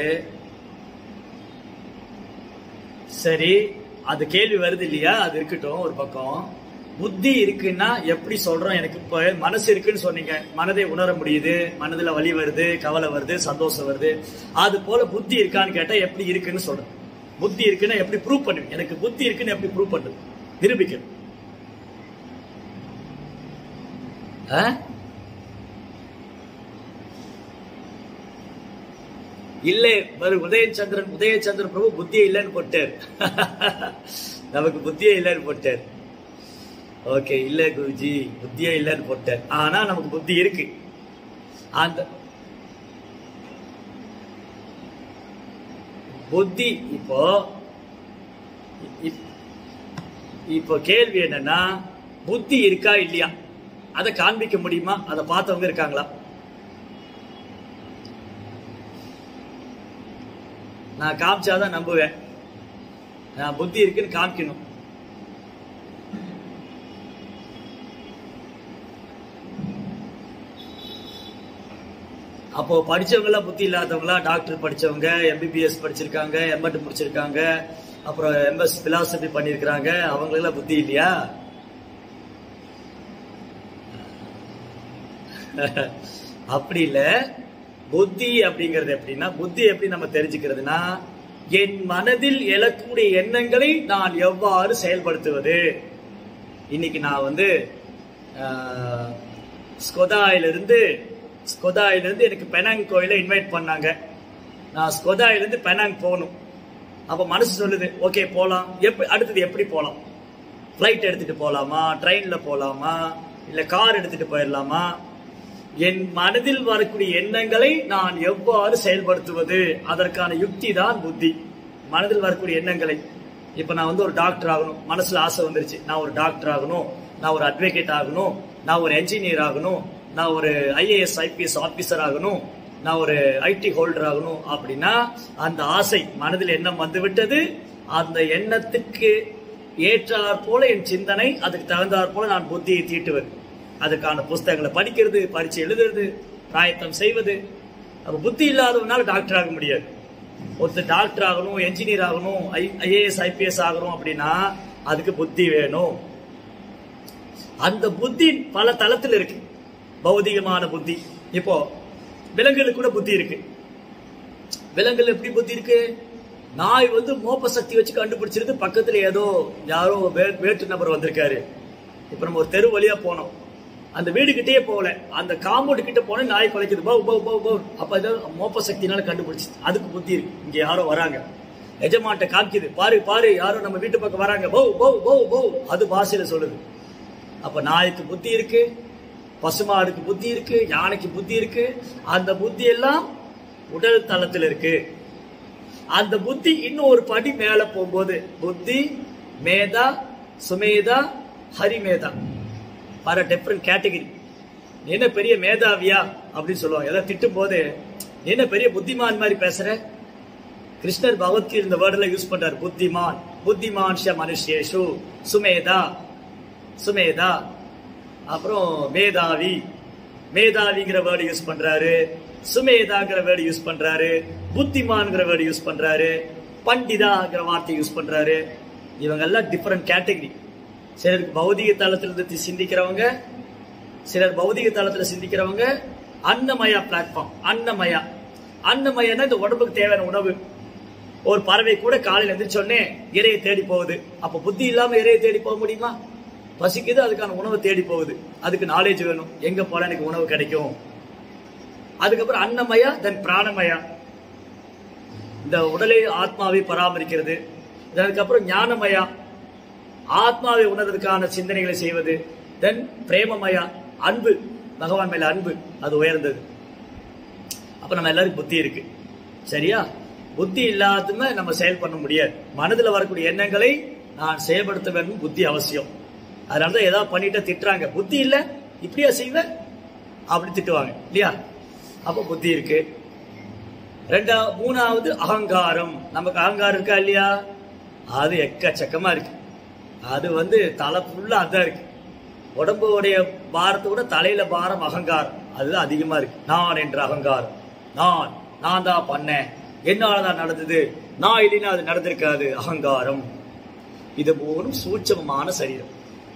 சரி அது கேள்வி வருது இல்லையா அது இருக்கட்டும் ஒரு பக்கம் புத்தி இருக்குன்னா எப்படி சொல்றோம் எனக்கு இப்ப மனசு இருக்குன்னு சொன்னீங்க மனதை உணர முடியுது மனதுல வலி வருது கவலை வருது சந்தோஷம் வருது அது போல புத்தி இருக்கான்னு கேட்டா எப்படி இருக்குன்னு சொல்றேன் புத்தி இருக்குன்னா எப்படி ப்ரூவ் பண்ணுவீங்க எனக்கு புத்தி இருக்குன்னு எப்படி ப்ரூவ் பண்ணுது நிரூபிக்கணும் ஆ? இல்லை வரு உதயச்சந்திரன் உதயச்சந்திரன் பிரபு புத்தி இல்லைன்னு போட்டார் நமக்கு புத்தியே இல்லைன்னு போட்டார் ஓகே இல்ல குருஜி புத்தியே இல்லைன்னு போட்டார் ஆனா நமக்கு புத்தி இருக்கு அந்த புத்தி இப்போ இப்- இப்போ கேள்வி என்னன்னா புத்தி இருக்கா இல்லையா அதை காண்பிக்க முடியுமா அதை பார்த்தவங்க இருக்காங்களா நான் காமிச்சாதான் நம்புவேன் நான் புத்தி இருக்குன்னு காமிக்கணும் அப்போ படிச்சவங்க எல்லாம் புத்தி இல்லாதவங்களா டாக்டர் படிச்சவங்க எம்பிபிஎஸ் படிச்சிருக்காங்க எம்எட் முடிச்சிருக்காங்க அப்புறம் எம்எஸ் பிலாசபி பண்ணிருக்காங்க அவங்களுக்கெல்லாம் புத்தி இல்லையா அப்படி இல்ல புத்தி அப்படிங்கிறது எப்படின்னா புத்தி எப்படி நம்ம தெரிஞ்சுக்கிறதுனா என் மனதில் எழக்கூடிய எண்ணங்களை நான் எவ்வாறு செயல்படுத்துவது இன்னைக்கு நான் வந்து ஆஹ், ஸ்கொதாயிலிருந்து ஸ்கொதாயிலிருந்து எனக்கு பெனாங் கோயில இன்வைட் பண்ணாங்க நான் ஸ்கொதாயிலிருந்து பெனாங் போகணும் அப்ப மனசு சொல்லுது ஓகே போலாம் எப்படி அடுத்தது எப்படி போலாம் ஃப்ளைட் எடுத்துட்டு போலாமா ட்ரெயின்ல போலாமா இல்ல கார் எடுத்துட்டு போயிடலாமா என் மனதில் வரக்கூடிய எண்ணங்களை நான் எவ்வாறு செயல்படுத்துவது அதற்கான யுக்தி தான் புத்தி மனதில் வரக்கூடிய எண்ணங்களை இப்ப நான் வந்து ஒரு டாக்டர் ஆகணும் மனசுல ஆசை வந்துருச்சு நான் ஒரு டாக்டர் ஆகணும் நான் ஒரு அட்வொகேட் ஆகணும் நான் ஒரு என்ஜினியர் ஆகணும் நான் ஒரு ஐஏஎஸ் ஐபிஎஸ் ஆபீசர் ஆகணும் நான் ஒரு ஐடி ஹோல்டர் ஆகணும் அப்படின்னா அந்த ஆசை மனதில் எண்ணம் வந்து விட்டது அந்த எண்ணத்துக்கு ஏற்றாற் போல என் சிந்தனை அதுக்கு தகுந்தாற் போல நான் புத்தியை தீட்டுவேன் அதுக்கான புஸ்தகங்களை படிக்கிறது பரீட்சை எழுதுறது பிராயத்தம் செய்வது அப்ப புத்தி இல்லாதவனால டாக்டர் ஆக முடியாது ஒருத்தர் டாக்டர் ஆகணும் என்ஜினியர் ஆகணும் ஐஏஎஸ் ஐபிஎஸ் ஆகணும் அப்படின்னா அதுக்கு புத்தி வேணும் அந்த புத்தி பல தளத்தில் இருக்கு பௌதிகமான புத்தி இப்போ விலங்குகளுக்கு கூட புத்தி இருக்கு விலங்குகள் எப்படி புத்தி இருக்கு நாய் வந்து மோப்ப சக்தி வச்சு கண்டுபிடிச்சிருக்கு பக்கத்துல ஏதோ யாரோ வே- வேற்று நபர் வந்திருக்காரு இப்ப நம்ம ஒரு தெரு வழியா போனோம் அந்த வீடு கிட்டே போகல அந்த காம்பவுண்ட் கிட்ட போன நாய் குலைக்குது பவு பவு பவு பவு அப்ப ஏதோ மோப்ப சக்தினால கண்டுபிடிச்சு அதுக்கு புத்தி இருக்கு இங்க யாரோ வராங்க எஜமான்ட்ட காமிக்குது பாரு பாரு யாரோ நம்ம வீட்டு பக்கம் வராங்க பவு பவு பவு பவு அது பாஷையில சொல்லுது அப்ப நாய்க்கு புத்தி இருக்கு பசுமாடுக்கு புத்தி இருக்கு யானைக்கு புத்தி இருக்கு அந்த புத்தி எல்லாம் உடல் தளத்தில் இருக்கு அந்த புத்தி இன்னும் ஒரு படி மேல போகும்போது புத்தி மேதா சுமேதா ஹரிமேதா பல டிஃப்ரெண்ட் கேட்டகரி நீ என்ன பெரிய மேதாவியா அப்படின்னு சொல்லுவாங்க ஏதாவது திட்டும் போது நீ என்ன பெரிய புத்திமான் மாதிரி பேசுற கிருஷ்ணர் பகவத்கீதை இந்த வேர்டில் யூஸ் பண்றாரு புத்திமான் புத்திமான் ஷ மனுஷேஷு சுமேதா சுமேதா அப்புறம் மேதாவி மேதாவிங்கிற வேர்டு யூஸ் பண்றாரு சுமேதாங்கிற வேர்டு யூஸ் பண்றாரு புத்திமான்ங்கிற வேர்டு யூஸ் பண்றாரு பண்டிதாங்கிற வார்த்தை யூஸ் பண்றாரு இவங்க எல்லாம் டிஃப்ரெண்ட் கேட்டகரி சிலருக்கு பௌதிக தளத்திலிருந்து தி- சிந்திக்கிறவங்க சிலர் பௌதிக தளத்துல சிந்திக்கிறவங்க அன்னமயா பிளாட்ஃபார்ம் அன்னமயா அன்னமயன்னா இந்த உடம்புக்கு தேவையான உணவு ஒரு பறவை கூட காலையில எந்திரிச்சோடனே இறையை தேடி போகுது அப்ப புத்தி இல்லாம இறையை தேடி போக முடியுமா பசிக்குது அதுக்கான உணவை தேடி போகுது அதுக்கு நாலேஜ் வேணும் எங்க போல எனக்கு உணவு கிடைக்கும் அதுக்கப்புறம் அன்னமயா தென் பிராணமயா இந்த உடலை ஆத்மாவை பராமரிக்கிறது அதுக்கப்புறம் ஞானமயா ஆத்மாவை உணர்வதற்கான சிந்தனைகளை செய்வது தென் பிரேமமயா அன்பு பகவான் மேல அன்பு அது உயர்ந்தது அப்ப நம்ம எல்லாருக்கும் புத்தி இருக்கு சரியா புத்தி இல்லாதமே நம்ம செயல் பண்ண முடியாது மனதுல வரக்கூடிய எண்ணங்களை நான் செயல்படுத்த வேண்டும் புத்தி அவசியம் அதனாலதான் ஏதாவது பண்ணிட்டு திட்டுறாங்க புத்தி இல்ல இப்படியா செய்வ அப்படி திட்டுவாங்க இல்லையா அப்ப புத்தி இருக்கு ரெண்டா மூணாவது அகங்காரம் நமக்கு அகங்காரம் இருக்கா இல்லையா அது எக்கச்சக்கமா இருக்கு அது வந்து தலை ஃபுல்லா அதான் இருக்கு உடம்புடைய பாரத்தை விட தலையில பாரம் அகங்காரம் அதுதான் அதிகமா இருக்கு நான் என்ற அகங்காரம் நான் நான் தான் பண்ணேன் என்னாலதான் நடந்தது நான் இல்லைன்னா அது நடந்திருக்காது அகங்காரம் இது மூணும் சூட்சமமான சரீரம்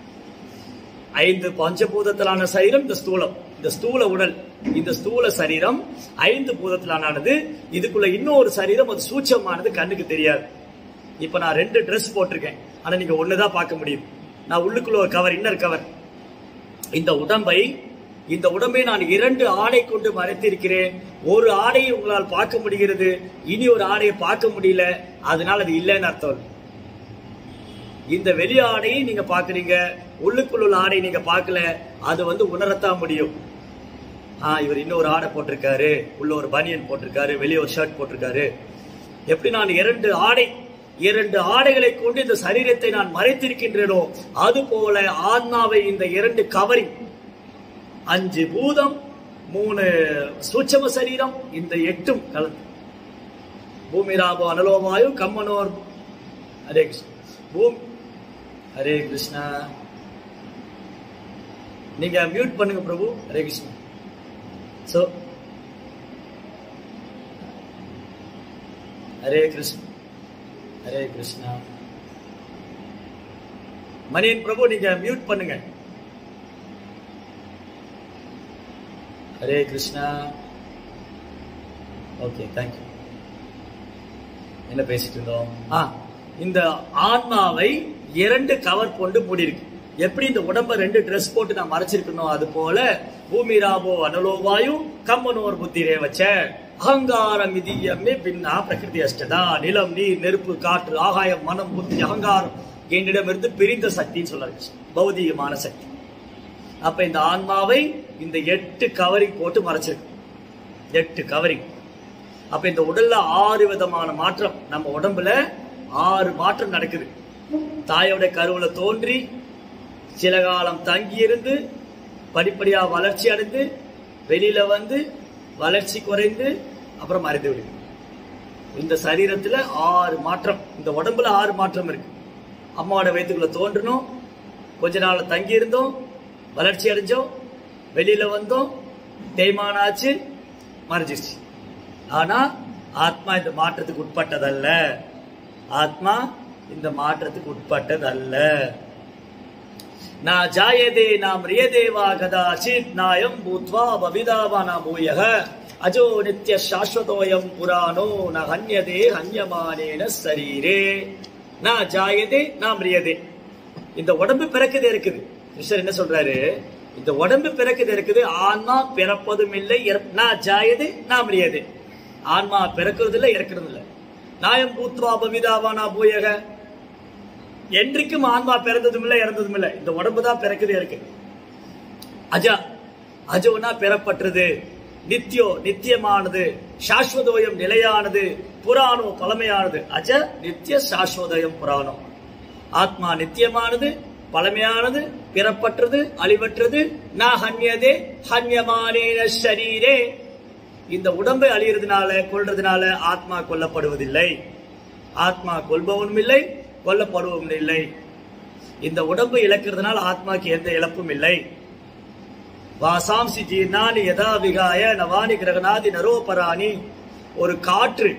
ஐந்து பஞ்சபூதத்திலான சரீரம் இந்த ஸ்தூலம் இந்த ஸ்தூல உடல் இந்த ஸ்தூல சரீரம் ஐந்து பூதத்திலானது இதுக்குள்ள இன்னொரு சரீரம் அது சூட்சமானது கண்ணுக்கு தெரியாது இப்ப நான் ரெண்டு Dress போட்டிருக்கேன் ஆனா நீங்க ஒண்ணுதான் பார்க்க முடியும் நான் உள்ளுக்குள்ள ஒரு கவர் இன்னர் கவர் இந்த உடம்பை இந்த உடம்பை நான் இரண்டு ஆடை கொண்டு மறைத்திருக்கிறேன் ஒரு ஆடையை உங்களால் பார்க்க முடிகிறது இனி ஒரு ஆடையை பார்க்க முடியல அதனால அது இல்லைன்னு அர்த்தம் இந்த வெளி ஆடையை நீங்க பாக்குறீங்க உள்ளுக்குள்ள உள்ள ஆடை நீங்க பார்க்கல அது வந்து உணரத்தான் முடியும் ஆ இவர் இன்னொரு ஆடை போட்டிருக்காரு உள்ள ஒரு பனியன் போட்டிருக்காரு வெளியே ஒரு ஷர்ட் போட்டிருக்காரு எப்படி நான் இரண்டு ஆடை இரண்டு ஆடைகளை கொண்டு இந்த சரீரத்தை நான் மறைத்திருக்கின்றேனோ அது போல ஆத்மாவை இந்த இரண்டு கவரிங் அஞ்சு பூதம் மூணு சூட்சம சரீரம் இந்த எட்டும் கலந்து பூமிராபோ அனலோமாயு கம்மனோர் ஹரே கிருஷ்ணா பூம் ஹரே கிருஷ்ணா நீங்க மியூட் பண்ணுங்க பிரபு ஹரே கிருஷ்ணா சோ ஹரே கிருஷ்ணா ஹரே கிருஷ்ணா மணியன் பிரபு நீங்க மியூட் பண்ணுங்க ஹரே கிருஷ்ணா ஓகே தேங்க்யூ என்ன பேசிட்டு இருந்தோம் ஆ இந்த ஆன்மாவை இரண்டு கவர் கொண்டு மூடியிருக்கு எப்படி இந்த உடம்ப ரெண்டு ட்ரெஸ் போட்டு நான் மறைச்சிருக்கணும் அது போல பூமி ராபோ அனலோவாயு கம்மனோர் புத்திரே வச்ச அகங்காரம் இதயமே பின்னா பிரகிருதி அஷ்டதா நிலம் நீர் நெருப்பு காற்று ஆகாயம் மனம் புத்தி அகங்காரம் என்னிடமிருந்து பிரிந்த சக்தின்னு சொல்றாரு பௌதிகமான சக்தி அப்ப இந்த ஆன்மாவை இந்த எட்டு கவரிங் போட்டு மறைச்சிருக்கு எட்டு கவரிங் அப்ப இந்த உடல்ல ஆறு விதமான மாற்றம் நம்ம உடம்புல ஆறு மாற்றம் நடக்குது தாயோட கருவுல தோன்றி சில காலம் தங்கி இருந்து படிப்படியா வளர்ச்சி அடைந்து வெளியில வந்து வளர்ச்சி குறைந்து அப்புறம் மறைந்து விடுது இந்த சரீரத்துல ஆறு மாற்றம் இந்த உடம்புல ஆறு மாற்றம் இருக்கு அம்மாவோட வயிற்றுக்குள்ள தோன்றணும் கொஞ்ச நாள் தங்கி இருந்தோம் வளர்ச்சி அடைஞ்சோம் வெளியில வந்தோம் தேய்மானம் ஆச்சு மறைஞ்சிருச்சு ஆனா ஆத்மா இந்த மாற்றத்துக்கு உட்பட்டதல்ல ஆத்மா இந்த மாற்றத்துக்கு உட்பட்டதல்ல நா ஜாயதே நாம் ரியதேவா கதாச்சித் நாயம் பூத்வா பவிதாவானா பூயக அஜோ நித்ய சாஸ்வதோயம் புராணோ ந ஹன்யதே ஹன்யமானேன சரீரே நா ஜாயதே நாம் ரியதே இந்த உடம்பு பிறக்குது இருக்குது கிருஷ்ணர் என்ன சொல்றாரு இந்த உடம்பு பிறக்குது இருக்குது ஆன்மா பிறப்பதும் இல்லை இறப்- நா ஜாயது நாம் ரியது ஆன்மா பிறக்கிறது இல்லை இறக்கிறது இல்லை நாயம் பூத்வா பவிதாவானா பூயக என்றைக்கும் ஆன்மா பிறந்ததும் இல்லை இறந்ததும் இல்லை இந்த உடம்பு தான் பிறக்குது இருக்கு அஜா அஜோனா பெறப்பட்டது நித்யோ நித்தியமானது சாஸ்வதோயம் நிலையானது புராணோ பழமையானது அஜ நித்திய சாஸ்வதயம் புராணம் ஆத்மா நித்தியமானது பழமையானது பிறப்பற்றது அழிவற்றது ந ஹன்யதே ஹன்யமானேன ஷரீரே இந்த உடம்பை அழியறதுனால கொல்றதுனால ஆத்மா கொல்லப்படுவதில்லை ஆத்மா கொல்பவனும் இல்லை கொல்லப்படுவதும் இல்லை இந்த உடம்பு இழக்கிறதுனால ஆத்மாக்கு எந்த இழப்பும் இல்லை வாசாம்சி ஜீர்ணானி யதா விகாய நவானி கிரகநாதி நரோபராணி ஒரு காற்று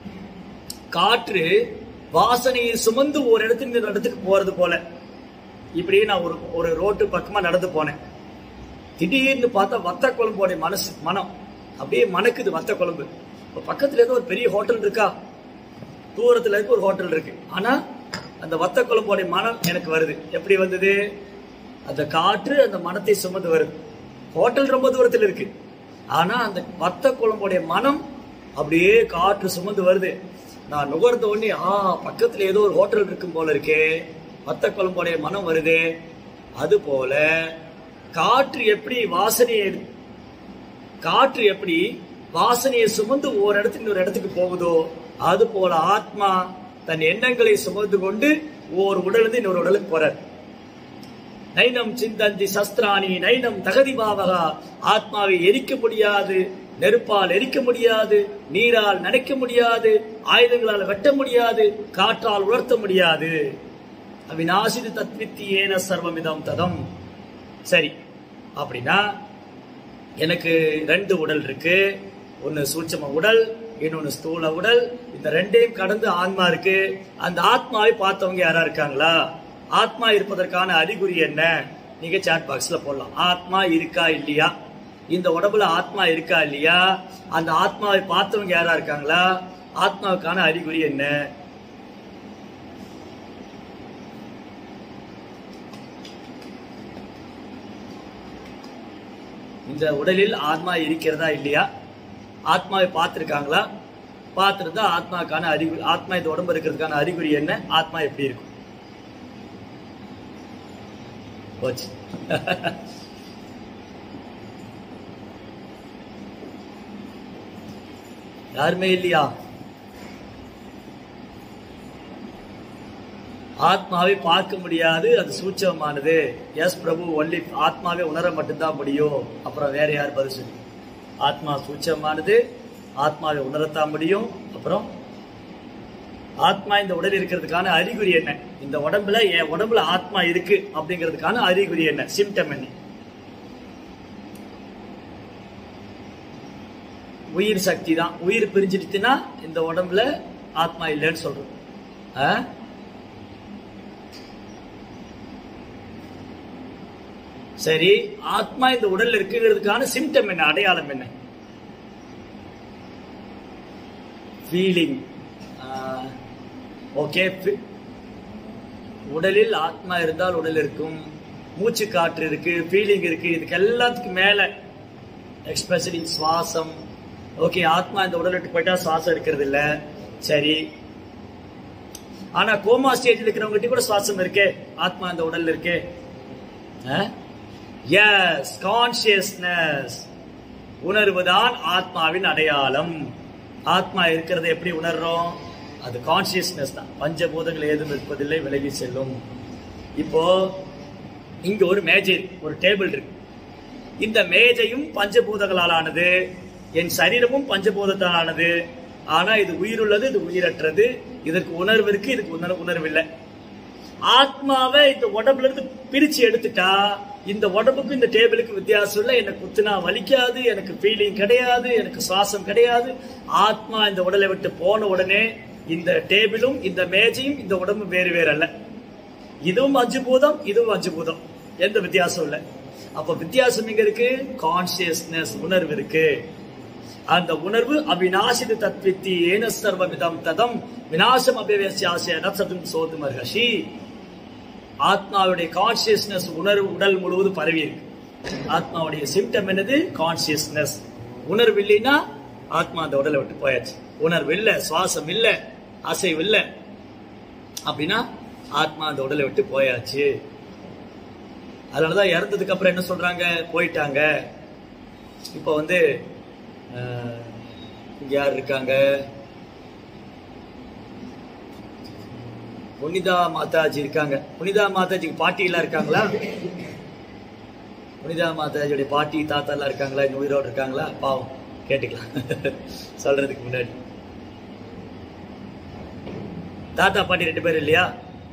காற்று வாசனையை சுமந்து ஒரு இடத்துல இன்னொரு இடத்துக்கு போறது போல இப்படியே நான் ஒரு ஒரு ரோட்டு பக்கமா நடந்து போனேன் திடீர்னு பார்த்தா வத்த குழம்போடைய மனசு மனம் அப்படியே மணக்குது வத்த குழம்பு இப்ப பக்கத்துல ஏதோ ஒரு பெரிய ஹோட்டல் இருக்கா தூரத்துல இருக்க ஒரு ஹோட்டல் இருக்கு ஆனா அந்த வத்த குழம்போடைய மனம் எனக்கு வருது எப்படி வந்தது அந்த காற்று அந்த மனத்தை சுமந்து வருது ஹோட்டல் ரொம்ப தூரத்தில் இருக்கு ஆனா அந்த வத்த குழம்போடைய மனம் அப்படியே காற்று சுமந்து வருது நான் நுகர்ந்த உடனே ஆ பக்கத்துல ஏதோ ஒரு ஹோட்டல் இருக்கும் போல இருக்கே வத்த குழம்போடைய மனம் வருதே அது போல காற்று எப்படி வாசனையை காற்று எப்படி வாசனையை சுமந்து ஒரு இடத்துக்கு இன்னொரு இடத்துக்கு போகுதோ அது போல ஆத்மா தன் எண்ணங்களை சுமந்து கொண்டு ஒரு உடலிருந்து இன்னொரு உடலுக்கு போறார் நைனம் சிந்தந்தி சஸ்திராணி நைனம் தகதி பாவகா ஆத்மாவை எரிக்க முடியாது நெருப்பால் எரிக்க முடியாது நீரால் நனைக்க முடியாது ஆயுதங்களால் வெட்ட முடியாது காற்றால் உலர்த்த முடியாது அவிநாசிது தத்வித்தி ஏன சர்வமிதம் ததம் சரி அப்படின்னா எனக்கு ரெண்டு உடல் இருக்கு ஒன்னு சூட்சம உடல் இன்னொன்னு ஸ்தூல உடல் இந்த ரெண்டையும் கடந்து ஆன்மா இருக்கு அந்த ஆத்மாவை பார்த்தவங்க யாரா இருக்காங்களா ஆத்மா இருப்பதற்கான அறிகுறி என்ன நீங்க சாட் பாக்ஸ்ல போடலாம் ஆத்மா இருக்கா இல்லையா இந்த உடம்புல ஆத்மா இருக்கா இல்லையா அந்த ஆத்மாவை பார்த்தவங்க யாரா இருக்காங்களா ஆத்மாவுக்கான அறிகுறி என்ன இந்த உடலில் ஆத்மா இருக்கிறதா இல்லையா ஆத்மாவை பார்த்திருக்காங்களா பார்த்திருந்தா ஆத்மாக்கான அறிகுறி ஆத்மா இந்த உடம்பு இருக்கிறதுக்கான அறிகுறி என்ன ஆத்மா எப்படி இருக்கும் போச்சு யாருமே இல்லையா ஆத்மாவை பார்க்க முடியாது அது சூட்சமானது எஸ் பிரபு ஒன்லி ஆத்மாவை உணர மட்டும்தான் முடியும் அப்புறம் வேற யார் பதில் சொல்லு ஆத்மா சூட்சமானது ஆத்மாவை உணரத்தான் முடியும் அப்புறம் ஆத்மா இந்த உடல் இருக்கிறதுக்கான அறிகுறி என்ன இந்த உடம்புல என் உடம்புல ஆத்மா இருக்கு அப்படிங்கிறதுக்கான அறிகுறி என்ன சிம்டம் என்ன உயிர் சக்தி தான் உயிர் பிரிஞ்சிடுச்சுன்னா இந்த உடம்புல ஆத்மா இல்லைன்னு சொல்றோம் ஆ? சரி ஆத்மா இந்த உடல்ல இருக்குங்கிறதுக்கான சிம்டம் என்ன அடையாளம் என்ன ஃபீலிங் ஓகே உடலில் ஆத்மா இருந்தால் உடல் இருக்கும் மூச்சு காற்று இருக்கு ஃபீலிங் இருக்கு இதுக்கு எல்லாத்துக்கும் மேல எக்ஸ்பெஷலி சுவாசம் ஓகே ஆத்மா இந்த உடல் விட்டு போயிட்டா சுவாசம் இருக்கிறது இல்ல சரி ஆனா கோமா ஸ்டேஜ்ல இருக்கிறவங்க கூட சுவாசம் இருக்கே ஆத்மா இந்த உடல்ல இருக்கே எஸ் கான்சியஸ்னஸ் உணர்வுதான் ஆத்மாவின் அடையாளம் ஆத்மா இருக்கிறத எப்படி உணர்றோம் அது கான்சியஸ்னஸ் தான் பஞ்சபூதங்கள் ஏதும் இருப்பதில்லை விலகி செல்லும் இப்போ இங்க ஒரு மேஜை ஒரு டேபிள் இருக்கு இந்த மேஜையும் பஞ்சபூதங்களால் ஆனது என் சரீரமும் பஞ்சபூதத்தால் ஆனது ஆனா இது உயிருள்ளது இது உயிரற்றது இதற்கு உணர்வு இருக்கு இதுக்கு உணர்வு உணர்வு இல்லை ஆத்மாவை இந்த உடம்புல இருந்து பிரிச்சு எடுத்துட்டா இந்த உடம்புக்கும் இந்த டேபிளுக்கு வித்தியாசம் இல்லை எனக்கு குத்துனா வலிக்காது எனக்கு ஃபீலிங் கிடையாது எனக்கு சுவாசம் கிடையாது ஆத்மா இந்த உடலை விட்டு போன உடனே இந்த டேபிளும் இந்த மேஜையும் இந்த உடம்பு வேறு வேறு அல்ல இதுவும் அஞ்சு பூதம் இதுவும் அஞ்சு பூதம் எந்த வித்தியாசம் இல்லை அப்ப வித்தியாசம் எங்க இருக்கு கான்சியஸ்னஸ் உணர்வு இருக்கு அந்த உணர்வு அவிநாசித தத்வித்தி ஏன சர்வவிதம் ததம் விநாசம் அபிவேசியாசிய நசதும் சோது மர்ஹஷி ஆத்மாவுடைய கான்சியஸ்னஸ் உணர்வு உடல் முழுவதும் பரவி இருக்கு ஆத்மாவுடைய சிம்டம் என்னது கான்சியஸ்னஸ் உணர்வு இல்லைன்னா ஆத்மா அந்த உடலை விட்டு போயாச்சு உணர்வு இல்ல சுவாசம் இல்ல அசைவு இல்ல அப்படின்னா ஆத்மா அந்த உடலை விட்டு போயாச்சு அதனாலதான் இறந்ததுக்கு அப்புறம் என்ன சொல்றாங்க போயிட்டாங்க இப்போ வந்து அஹ், இங்க யார் இருக்காங்க புனிதா மாதாஜி இருக்காங்க புனிதா மாதாஜிக்கு பாட்டி எல்லாம் இருக்காங்களா புனிதா மாதாஜியோட பாட்டி தாத்தா எல்லாம் இருக்காங்களா இன்னும் உயிரோடு இருக்காங்களா பாவம் கேட்டுக்கலாம் சொல்றதுக்கு முன்னாடி தாத்தா பாட்டி ரெண்டு பேரும் இல்லையா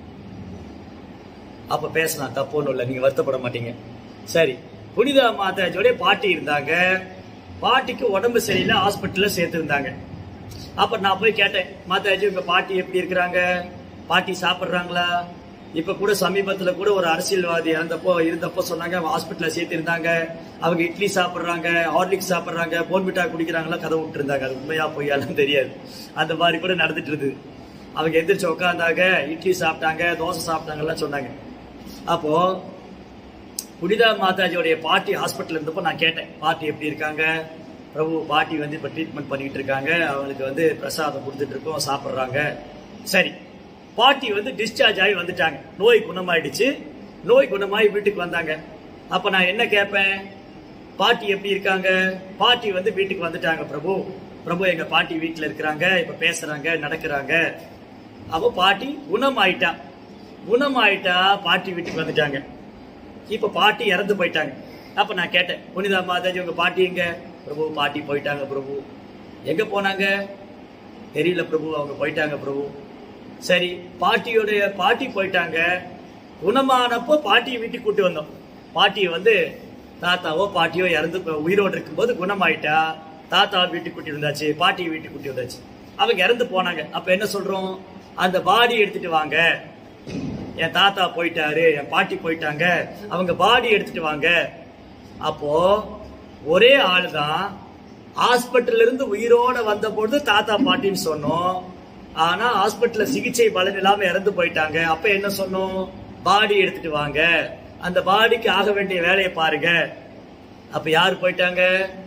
அப்ப பேசலாம் தப்பு ஒண்ணும் இல்லை நீங்க வருத்தப்பட மாட்டீங்க சரி புனிதா மாதாஜியோட பாட்டி இருந்தாங்க பாட்டிக்கு உடம்பு சரியில்லை ஹாஸ்பிட்டல்ல சேர்த்திருந்தாங்க அப்ப நான் போய் கேட்டேன் மாதாஜி உங்க பாட்டி எப்படி இருக்கிறாங்க பாட்டி சாப்பிடுறாங்களா இப்ப கூட சமீபத்துல கூட ஒரு அரசியல்வாதி இறந்தப்போ இருந்தப்போ சொன்னாங்க ஹாஸ்பிட்டல்ல சேர்த்திருந்தாங்க அவங்க இட்லி சாப்பிடுறாங்க ஹார்லிக்ஸ் சாப்பிடுறாங்க போன்பிட்டா குடிக்கிறாங்களா கதை விட்டு இருந்தாங்க அது உண்மையா பொய்யாலும் தெரியாது அந்த மாதிரி கூட நடந்துட்டு இருந்தது அவங்க எந்திரிச்சு உட்காந்தாங்க இட்லி சாப்பிட்டாங்க தோசை சாப்பிட்டாங்கலாம் சொன்னாங்க அப்போ புனிதா மாதாஜியோடைய பாட்டி ஹாஸ்பிட்டல் இருந்தப்போ நான் கேட்டேன் பாட்டி எப்படி இருக்காங்க பிரபு பாட்டி வந்து இப்போ ட்ரீட்மெண்ட் பண்ணிட்டு இருக்காங்க அவங்களுக்கு வந்து பிரசாதம் கொடுத்துட்டு இருக்கோம் சாப்பிட்றாங்க சரி பாட்டி வந்து டிஸ்சார்ஜ் ஆகி வந்துட்டாங்க நோய் குணமாயிடுச்சு நோய் குணமாயி வீட்டுக்கு வந்தாங்க அப்ப நான் என்ன கேட்பேன் பாட்டி எப்படி இருக்காங்க பாட்டி வந்து வீட்டுக்கு வந்துட்டாங்க பிரபு பிரபு எங்க பாட்டி வீட்டுல இருக்கிறாங்க இப்ப பேசுறாங்க நடக்கிறாங்க அப்போ பாட்டி குணமாயிட்டா குணமாயிட்டா பாட்டி வீட்டுக்கு வந்துட்டாங்க இப்ப பாட்டி இறந்து போயிட்டாங்க அப்ப நான் கேட்டேன் புனிதா மாதாஜி உங்க பாட்டி எங்க பிரபு பாட்டி போயிட்டாங்க பிரபு எங்க போனாங்க தெரியல பிரபு அவங்க போயிட்டாங்க பிரபு சரி பாட்டியோடைய பாட்டி போயிட்டாங்க குணமானப்போ பாட்டியை வீட்டுக்கு கூட்டி வந்தோம் பாட்டியை வந்து தாத்தாவோ பாட்டியோ இறந்து போ- உயிரோடு இருக்கும்போது குணமாயிட்டா தாத்தா வீட்டுக்கு கூட்டி வந்தாச்சு பாட்டியை வீட்டுக்கு கூட்டி வந்தாச்சு அவங்க இறந்து போனாங்க அப்ப என்ன சொல்றோம் அந்த பாடி எடுத்துட்டு வாங்க என் தாத்தா போயிட்டாரு என் பாட்டி போயிட்டாங்க அவங்க பாடி எடுத்துட்டு வாங்க அப்போ ஒரே ஆள் தான் ஹாஸ்பிட்டல்ல இருந்து உயிரோட வந்த பொழுது தாத்தா பாட்டின்னு சொன்னோம் ஆனா ஹாஸ்பிட்டல்ல சிகிச்சை பலன் இல்லாம இறந்து போயிட்டாங்க அப்ப என்ன சொன்னோம் பாடி எடுத்துட்டு வாங்க அந்த பாடிக்கு ஆக வேண்டிய வேலையை பாருங்க அப்ப யாரு போயிட்டாங்க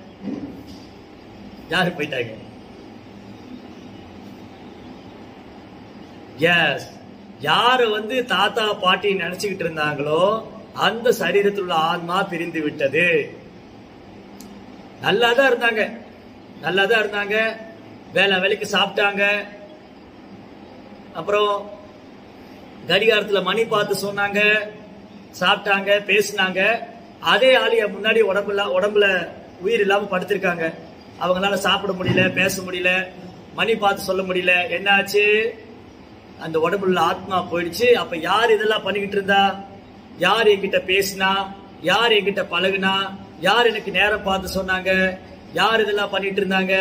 யாரு போயிட்டாங்க எஸ் யாரு வந்து தாத்தா பாட்டி நினைச்சுக்கிட்டு இருந்தாங்களோ அந்த சரீரத்தில் உள்ள ஆன்மா பிரிந்து விட்டது நல்லா தான் இருந்தாங்க நல்லா தான் இருந்தாங்க வேலை வேலைக்கு சாப்பிட்டாங்க அப்புறம் கடிகாரத்துல மணி பார்த்து சொன்னாங்க சாப்பிட்டாங்க பேசினாங்க அதே ஆளிய முன்னாடி உடம்புல உடம்புல உயிர் இல்லாம படுத்திருக்காங்க அவங்களால சாப்பிட முடியல பேச முடியல மணி பார்த்து சொல்ல முடியல என்னாச்சு அந்த உடம்புல ஆத்மா போயிடுச்சு அப்ப யார் இதெல்லாம் பண்ணிக்கிட்டு இருந்தா யார் என்கிட்ட பேசினா யார் என்கிட்ட பழகுனா யார் எனக்கு நேரம் பார்த்து சொன்னாங்க யார் இதெல்லாம் பண்ணிட்டு இருந்தாங்க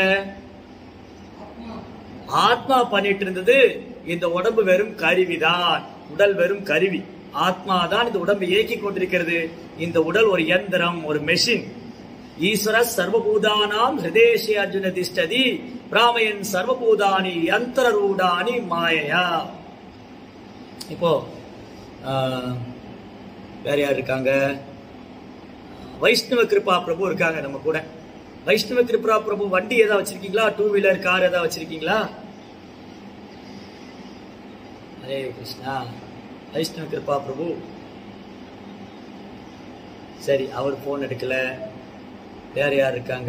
ஆத்மா பண்ணிட்டு இருந்தது இந்த உடம்பு வெறும் கருவிதான் உடல் வெறும் கருவி ஆத்மா தான் இந்த உடம்பை இயக்கி கொண்டிருக்கிறது இந்த உடல் ஒரு இயந்திரம் ஒரு மெஷின் ஈஸ்வர சர்வபூதானாம் ஹிருதேஷி அர்ஜுன திஷ்டதி பிராமயன் சர்வபூதானி யந்திரரூடானி மாயையா இப்போ ஆஹ், வேற யார் இருக்காங்க வைஷ்ணவ கிருபா பிரபு இருக்காங்க நம்ம கூட வைஷ்ணவ கிருபா பிரபு வண்டி ஏதாவது வச்சிருக்கீங்களா டூ வீலர் கார் ஏதாவது வச்சிருக்கீங்களா ஹரே கிருஷ்ணா வைஷ்ணவ கிருபா பிரபு சரி அவர் போன் எடுக்கல வேற யார் இருக்காங்க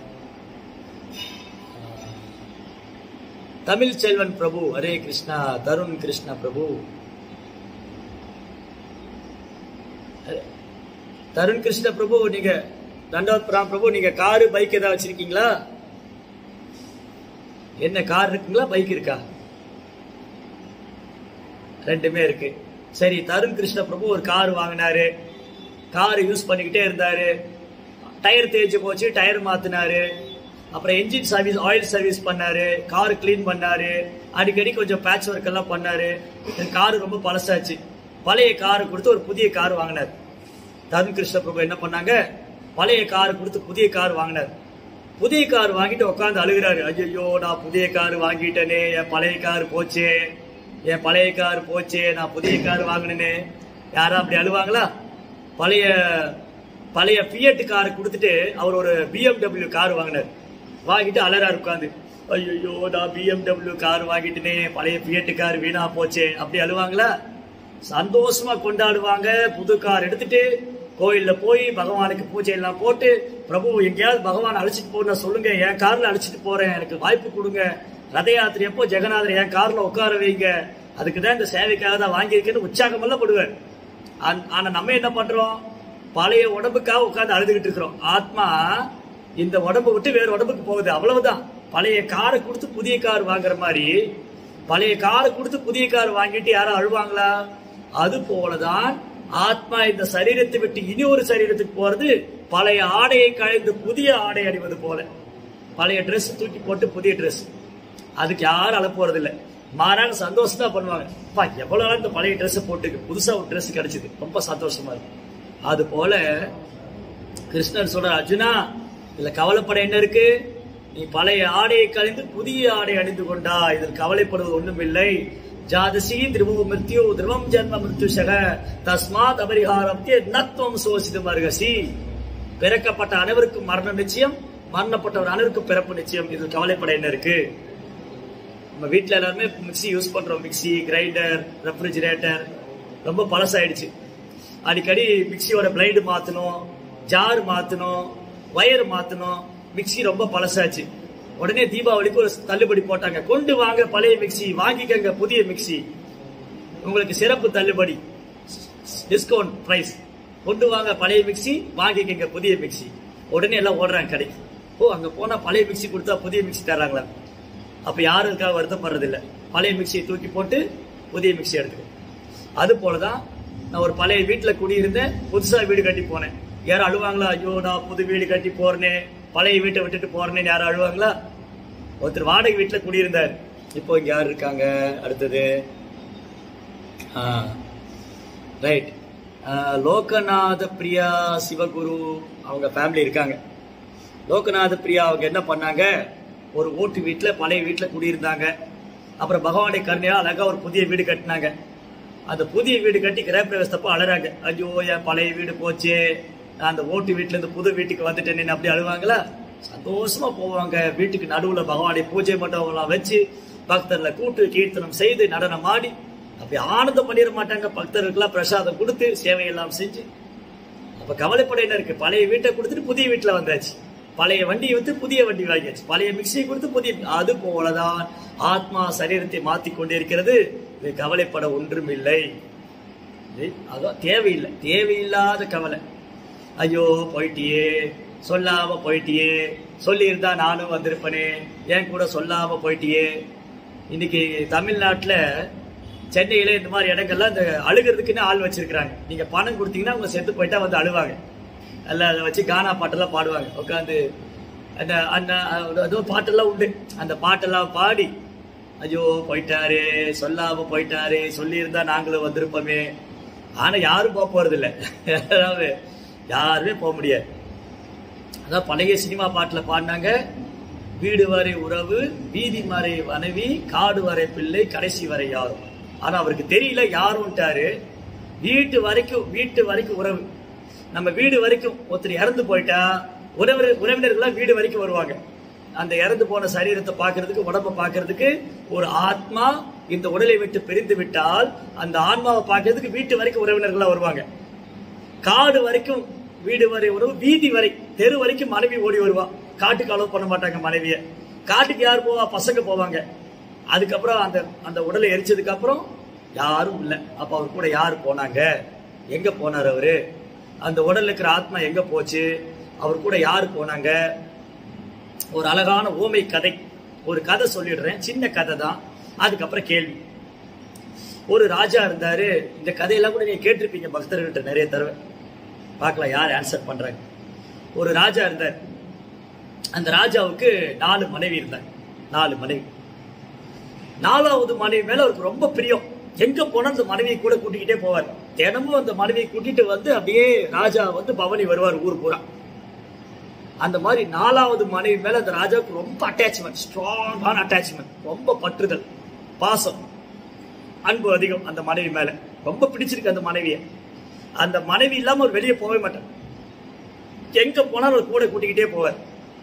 தமிழ் செல்வன் பிரபு ஹரே கிருஷ்ணா தருண் கிருஷ்ணா பிரபு ஹரே- தருண் கிருஷ்ண பிரபு நீங்க தண்டவத் பிராம் பிரபு நீங்க காரு பைக் ஏதாவது வச்சிருக்கீங்களா என்ன கார் இருக்குங்களா பைக் இருக்கா ரெண்டுமே இருக்கு சரி தருண் கிருஷ்ண பிரபு ஒரு கார் வாங்கினாரு கார் யூஸ் பண்ணிக்கிட்டே இருந்தாரு டயர் தேய்ச்சி போச்சு டயர் மாத்தினாரு அப்புறம் என்ஜின் சர்வீஸ் ஆயில் சர்வீஸ் பண்ணாரு கார் க்ளீன் பண்ணாரு அடிக்கடி கொஞ்சம் பேட்ச் ஒர்க் எல்லாம் பண்ணாரு கார் ரொம்ப பழசாச்சு பழைய கார் கொடுத்து ஒரு புதிய கார் வாங்கினார் தருண் கிருஷ்ண பிரபு என்ன பண்ணாங்க பழைய கார் கொடுத்து புதிய கார் வாங்கினார் புதிய கார் வாங்கிட்டு உட்காந்து அழுகிறாரு ஐயோ நான் புதிய கார் வாங்கிட்டேனே என் பழைய கார் போச்சே என் பழைய கார் போச்சே நான் புதிய கார் வாங்கினேனே யாரா அப்படி அழுவாங்களா பழைய பழைய பிஎட் கார் கொடுத்துட்டு அவர் ஒரு பிஎம்டபிள்யூ கார் வாங்கினார் வாங்கிட்டு அலறாரு உட்காந்து ஐயோ நான் பிஎம்டபிள்யூ கார் வாங்கிட்டேனே பழைய பிஎட் கார் வீணா போச்சே அப்படி அழுவாங்களா சந்தோஷமா கொண்டாடுவாங்க புது கார் எடுத்துட்டு கோயில்ல போய் பகவானுக்கு பூஜை எல்லாம் போட்டு பிரபு எங்கேயாவது பகவான் அழைச்சிட்டு போன சொல்லுங்க என் கார்ல அழைச்சிட்டு போறேன் எனக்கு வாய்ப்பு கொடுங்க ரத யாத்திரை அப்போ ஜெகநாதர் என் கார்ல உட்கார வைங்க அதுக்கு தான் இந்த சேவைக்காக தான் வாங்கியிருக்கேன்னு உற்சாகமெல்லாம் படுவேன் ஆன்- ஆனா நம்ம என்ன பண்றோம் பழைய உடம்புக்காக உட்கார்ந்து அழுதுகிட்டு இருக்கிறோம் ஆத்மா இந்த உடம்பை விட்டு வேற உடம்புக்கு போகுது அவ்வளவுதான் பழைய காரை கொடுத்து புதிய கார் வாங்குற மாதிரி பழைய காரை கொடுத்து புதிய கார் வாங்கிட்டு யாரும் அழுவாங்களா அது போலதான் ஆத்மா இந்த சரீரத்தை விட்டு இனி ஒரு சரீரத்துக்கு போறது பழைய ஆடையை கழிந்து புதிய ஆடை அணிவது போல பழைய Dress தூக்கி போட்டு புதிய Dress அதுக்கு யாரும் அழ போறது இல்ல மாறாக சந்தோஷம் தான் பண்ணுவாங்க அப்பா எவ்வளவு நாள் இந்த பழைய Dress போட்டுக்கு புதுசா ஒரு Dress கிடைச்சது ரொம்ப சந்தோஷமா இருக்கு அது போல கிருஷ்ணர் சொல்ற அர்ஜுனா இதுல கவலைப்பட என்ன இருக்கு நீ பழைய ஆடையை கழிந்து புதிய ஆடை அணிந்து கொண்டா இதில் கவலைப்படுவது ஒண்ணும் இல்லை ஜாதசி திருமு மிருத்யு திருவம் ஜன்ம மிருத்யுஷக தஸ்மாத் அபரிகாரத்திய நத்வம் சோசித்து மருகசி பிறக்கப்பட்ட அனைவருக்கும் மரணம் நிச்சயம் மரணப்பட்டவர் அனைவருக்கும் பிறப்பு நிச்சயம் இதில் கவலைப்பட என்ன இருக்கு நம்ம வீட்ல எல்லாருமே மிக்ஸி யூஸ் பண்றோம் மிக்ஸி கிரைண்டர் ரெஃப்ரிஜிரேட்டர் ரொம்ப பழசாயிடுச்சு அடிக்கடி மிக்ஸியோட பிளைடு மாத்தணும் ஜார் மாத்தணும் வயர் மாத்தணும் மிக்ஸி ரொம்ப பழசாச்சு உடனே தீபாவளிக்கு ஒரு தள்ளுபடி போட்டாங்க கொண்டு வாங்க பழைய மிக்ஸி வாங்கிக்கங்க புதிய மிக்ஸி உங்களுக்கு சிறப்பு தள்ளுபடி டிஸ்கவுண்ட் பிரைஸ் கொண்டு வாங்க பழைய மிக்ஸி வாங்கிக்கங்க புதிய மிக்ஸி உடனே எல்லாம் ஓடுறாங்க கடைக்கு ஓ அங்க போனா பழைய மிக்ஸி கொடுத்தா புதிய மிக்ஸி தர்றாங்களா அப்ப யாரும் இருக்கா வருத்தப்படுறது இல்ல பழைய மிக்ஸியை தூக்கி போட்டு புதிய மிக்ஸி எடுத்துக்கோ அது போலதான் நான் ஒரு பழைய வீட்டுல குடியிருந்தேன் புதுசா வீடு கட்டி போனேன் யாரும் அழுவாங்களா ஐயோ நான் புது வீடு கட்டி போறேனே பழைய வீட்டை விட்டுட்டு போறேன்னு யாரும் அழுவாங்களா ஒருத்தர் வாடகை வீட்டுல குடியிருந்தார் இப்போ இங்க யார் இருக்காங்க அடுத்தது ரைட் லோகநாத பிரியா சிவகுரு அவங்க ஃபேமிலி இருக்காங்க லோகநாத பிரியா அவங்க என்ன பண்ணாங்க ஒரு ஓட்டு வீட்டுல பழைய வீட்டுல குடியிருந்தாங்க அப்புறம் பகவானை கருணையா அழகா ஒரு புதிய வீடு கட்டினாங்க அந்த புதிய வீடு கட்டி கிரகப்பிரவேசத்தப்போ அழறாங்க ஐயோ என் பழைய வீடு போச்சே நான் அந்த ஓட்டு வீட்டுல இருந்து புது வீட்டுக்கு வந்துட்டேன்னு அப்படி அழுவாங்களா சந்தோஷமா போவாங்க வீட்டுக்கு நடுவுல பகவானை பூஜை மண்டபம்லாம் வச்சு பக்தர்ல கூட்டு கீர்த்தனம் செய்து நடனம் ஆடி அப்படி ஆனந்தம் பண்ணிட மாட்டாங்க பக்தர்களுக்கெல்லாம் பிரசாதம் கொடுத்து சேவையெல்லாம் செஞ்சு அப்ப கவலைப்பட என்ன இருக்கு பழைய வீட்டை கொடுத்துட்டு புதிய வீட்டுல வந்தாச்சு பழைய வண்டியை வித்து புதிய வண்டி வாங்கியாச்சு பழைய மிக்சியை கொடுத்து புதிய அது போலதான் ஆத்மா சரீரத்தை மாத்தி கொண்டிருக்கிறது இது கவலைப்பட ஒன்றும் இல்லை இது அதான் தேவையில்லை தேவையில்லாத கவலை ஐயோ போயிட்டியே சொல்லாம போயிட்டியே சொல்லியிருந்தா நானும் வந்திருப்பனே என் கூட சொல்லாம போயிட்டியே இன்னைக்கு தமிழ்நாட்டுல சென்னையில இந்த மாதிரி இடங்கள்ல இந்த அழுகிறதுக்குன்னு ஆள் வச்சிருக்கிறாங்க நீங்க பணம் கொடுத்தீங்கன்னா அவங்க செத்து போயிட்டா வந்து அழுவாங்க அல்ல அதை வச்சு கானா பாட்டெல்லாம் பாடுவாங்க உட்காந்து அந்த அந்த ஏதோ பாட்டெல்லாம் உண்டு அந்த பாட்டெல்லாம் பாடி ஐயோ போயிட்டாரு சொல்லாம போயிட்டாரு சொல்லியிருந்தா நாங்களும் வந்திருப்போமே ஆனா யாரும் போக போறது இல்ல அதாவது யாருமே போக முடியாது அதான் பழைய சினிமா பாட்டுல பாடினாங்க வீடு வரை உறவு வீதி வரை மனைவி காடு வரை பிள்ளை கடைசி வரை யாரும் ஆனா அவருக்கு தெரியல யாரும்ட்டாரு வீட்டு வரைக்கும் வீட்டு வரைக்கும் உறவு நம்ம வீடு வரைக்கும் ஒருத்தர் இறந்து போயிட்டா உறவினர் உறவினர்கள்லாம் வீடு வரைக்கும் வருவாங்க அந்த இறந்து போன சரீரத்தை பார்க்கிறதுக்கு உடம்ப பார்க்கிறதுக்கு ஒரு ஆத்மா இந்த உடலை விட்டு பிரிந்து விட்டால் அந்த ஆன்மாவை பார்க்கிறதுக்கு வீட்டு வரைக்கும் உறவினர்கள்லாம் வருவாங்க காடு வரைக்கும் வீடு வரை உறவு வீதி வரை தெரு வரைக்கும் மனைவி ஓடி வருவா காட்டுக்கு அலோவ் பண்ண மாட்டாங்க மனைவிய காட்டுக்கு யார் போவா பசங்க போவாங்க அதுக்கப்புறம் அந்த அந்த உடலை எரிச்சதுக்கு அப்புறம் யாரும் இல்லை அப்ப அவர் கூட யார் போனாங்க எங்க போனார் அவரு அந்த உடல்ல இருக்கிற ஆத்மா எங்க போச்சு அவர் கூட யார் போனாங்க ஒரு அழகான ஓமை கதை ஒரு கதை சொல்லிடுறேன் சின்ன கதை தான் அதுக்கப்புறம் கேள்வி ஒரு ராஜா இருந்தாரு இந்த கதையெல்லாம் கூட நீங்க கேட்டிருப்பீங்க பக்தர்கள்ட்ட நிறைய தடவை பார்க்கலாம் யார் ஆன்சர் பண்றாங்க ஒரு ராஜா இருந்தார் அந்த ராஜாவுக்கு நாலு மனைவி இருந்தாங்க நாலு மனைவி நாலாவது மனைவி மேல அவருக்கு ரொம்ப பிரியம் எங்க போனா அந்த மனைவியை கூட கூட்டிக்கிட்டே போவார் தினமும் அந்த மனைவியை கூட்டிட்டு வந்து அப்படியே ராஜா வந்து பவனி வருவார் ஊர் பூரா அந்த மாதிரி நாலாவது மனைவி மேல அந்த ராஜாவுக்கு ரொம்ப அட்டாச்மெண்ட் ஸ்ட்ராங்கான அட்டாச்மெண்ட் ரொம்ப பற்றுதல் பாசம் அன்பு அதிகம் அந்த மனைவி மேல ரொம்ப பிடிச்சிருக்கு அந்த மனைவியை அந்த மனைவி இல்லாம அவர் வெளியே போகவே மாட்டார் எங்க போனாலும் அவர் கூட கூட்டிக்கிட்டே போவார்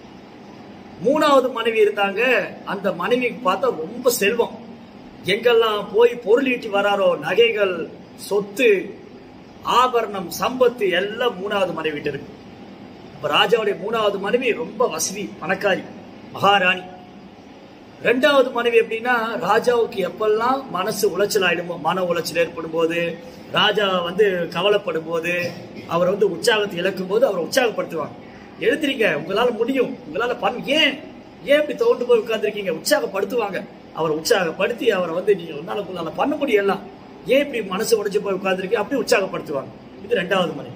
மூணாவது மனைவி இருந்தாங்க அந்த மனைவிக்கு பார்த்தா ரொம்ப செல்வம் எங்கெல்லாம் போய் பொருள் ஈட்டி வராரோ நகைகள் சொத்து ஆபரணம் சம்பத்து எல்லாம் மூணாவது மனைவி கிட்ட இருக்கு அப்ப ராஜாவுடைய மூணாவது மனைவி ரொம்ப வசதி பணக்காரி மகாராணி ரெண்டாவது மனைவி எப்படின்னா ராஜாவுக்கு எப்பெல்லாம் மனசு உளைச்சல் ஆயிடுமோ மன உளைச்சல் ஏற்படும் போது ராஜா வந்து கவலைப்படும் போது அவர் வந்து உற்சாகத்தை இழக்கும் போது அவரை உற்சாகப்படுத்துவாங்க எழுந்திரிங்க உங்களால முடியும் உங்களால பண்ண ஏன் ஏன் இப்படி தோண்டு போய் உட்கார்ந்துருக்கீங்க உற்சாகப்படுத்துவாங்க அவரை உற்சாகப்படுத்தி அவரை வந்து நீங்க உன்னால உங்களால பண்ண முடியும் எல்லாம் ஏன் இப்படி மனசு உடைஞ்சு போய் உட்கார்ந்துருக்கீங்க அப்படி உற்சாகப்படுத்துவாங்க இது ரெண்டாவது மனைவி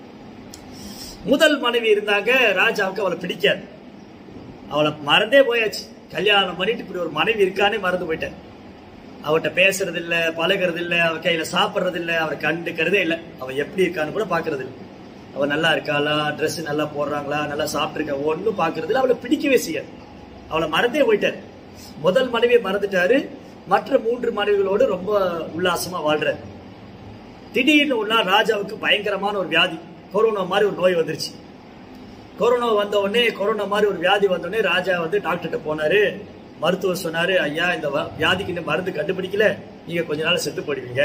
முதல் மனைவி இருந்தாங்க ராஜாவுக்கு அவளை பிடிக்காது அவளை மறந்தே போயாச்சு கல்யாணம் பண்ணிட்டு இப்படி ஒரு மனைவி இருக்கானே மறந்து போயிட்டேன் அவட்ட பேசுறது இல்ல பழகிறது இல்ல அவ கையில சாப்பிடுறது இல்ல அவரை கண்டுக்கிறதே இல்ல அவ எப்படி இருக்கான்னு கூட பாக்குறது இல்ல அவ நல்லா இருக்காளா Dress நல்லா போடுறாங்களா நல்லா சாப்பிட்டுருக்கா ஒன்றும் பாக்குறது இல்ல அவளை பிடிக்கவே செய்யாது அவளை மறந்தே போயிட்டாரு முதல் மனைவியை மறந்துட்டாரு மற்ற மூன்று மனைவிகளோடு ரொம்ப உல்லாசமா வாழ்றாரு திடீர்னு ஒரு நாள் ராஜாவுக்கு பயங்கரமான ஒரு வியாதி கொரோனா மாதிரி ஒரு நோய் வந்துருச்சு கொரோனா வந்த உடனே கொரோனா மாதிரி ஒரு வியாதி வந்த உடனே ராஜா வந்து டாக்டர்கிட்ட போனாரு மருத்துவர் சொன்னாரு ஐயா இந்த வ- வியாதிக்கு இன்னும் மருந்து கண்டுபிடிக்கல நீங்க கொஞ்ச நாள் செத்து போடுவீங்க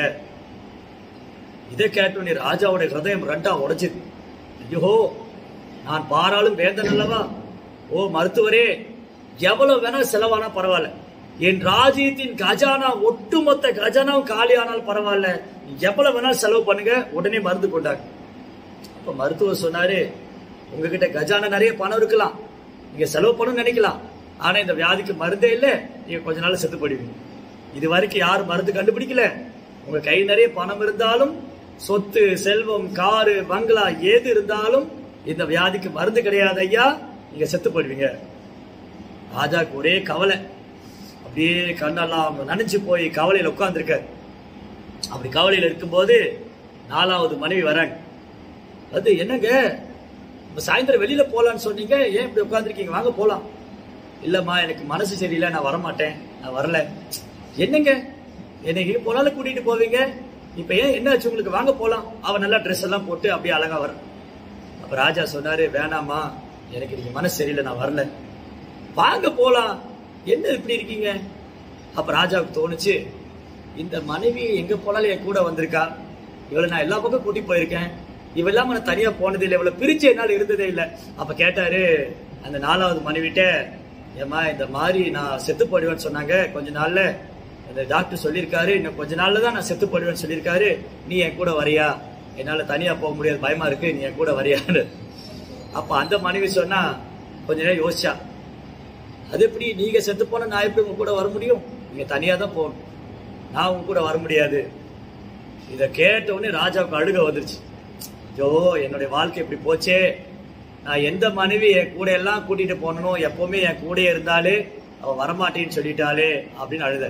இதை கேட்டோடனே ராஜாவோட ஹிருதயம் ரெண்டா உடைச்சிது ஐயோ நான் பாராளும் வேந்தன் அல்லவா ஓ மருத்துவரே எவ்வளவு வேணா செலவானா பரவாயில்ல என் ராஜ்யத்தின் கஜானா ஒட்டுமொத்த கஜானாவும் காலியானால் பரவாயில்ல எவ்வளவு வேணாலும் செலவு பண்ணுங்க உடனே மருந்து கொண்டாங்க அப்ப மருத்துவர் சொன்னாரு உங்ககிட்ட கஜானா நிறைய பணம் இருக்கலாம் நீங்க செலவு பண்ணணும்னு நினைக்கலாம் ஆனா இந்த வியாதிக்கு மருந்தே இல்ல நீங்க கொஞ்ச நாள் செத்து போடுவீங்க இது வரைக்கும் யாரும் மருந்து கண்டுபிடிக்கல உங்க கை நிறைய பணம் இருந்தாலும் சொத்து செல்வம் காரு பங்களா ஏது இருந்தாலும் இந்த வியாதிக்கு மருந்து கிடையாது ஐயா நீங்க செத்து போடுவீங்க ராஜாக்கு ஒரே கவலை அப்படியே கண்ணெல்லாம் நனைஞ்சு போய் கவலையில உட்கார்ந்துருக்காரு அப்படி கவலையில இருக்கும்போது நாலாவது மனைவி வராங்க அது என்னங்க இப்ப சாயந்தரம் வெளியில போலான்னு சொன்னீங்க ஏன் இப்படி உட்காந்துருக்கீங்க வாங்க போலாம் இல்லம்மா எனக்கு மனசு சரியில்லை நான் வரமாட்டேன் நான் வரல என்னங்க என்னை எங்க போனாலும் கூட்டிட்டு போவீங்க இப்ப ஏன் என்ன ஆச்சு உங்களுக்கு வாங்க போலாம் அவன் நல்லா ட்ரெஸ் எல்லாம் போட்டு அப்படியே அழகா வர அப்ப ராஜா சொன்னாரு வேணாம்மா எனக்கு இன்னைக்கு மனசு சரியில்லை நான் வரல வாங்க போலாம் என்ன இப்படி இருக்கீங்க அப்ப ராஜாவுக்கு தோணுச்சு இந்த மனைவி எங்க போனாலும் என் கூட வந்திருக்கா இவளை நான் எல்லா பக்கம் கூட்டி போயிருக்கேன் இவ இல்லாம நான் தனியா போனது இல்லை இவளை பிரிச்சு என்னால இருந்ததே இல்லை அப்ப கேட்டாரு அந்த நாலாவது மனைவிட்ட ஏம்மா இந்த மாதிரி நான் செத்து போடுவேன்னு சொன்னாங்க கொஞ்ச நாள்ல இந்த டாக்டர் சொல்லியிருக்காரு இன்னும் கொஞ்ச நாள்ல தான் நான் செத்து போடுவேன்னு சொல்லியிருக்காரு நீ என் கூட வரியா என்னால தனியா போக முடியாது பயமா இருக்கு நீ என் கூட வரியான்னு அப்ப அந்த மனைவி சொன்னா கொஞ்ச நேரம் யோசிச்சா அது எப்படி நீங்க செத்து போனா நான் எப்படி உங்க கூட வர முடியும் நீங்க தனியா தான் போகணும் நான் உங்க கூட வர முடியாது இத கேட்ட உடனே ராஜாவுக்கு அழுக வந்துருச்சு ஐயோ என்னுடைய வாழ்க்கை இப்படி போச்சே நான் எந்த மனைவி என் கூட எல்லாம் கூட்டிட்டு போனனும் எப்பவுமே என் கூட இருந்தாலே அவ வரமாட்டேன்னு சொல்லிட்டாளே அப்படின்னு அழுத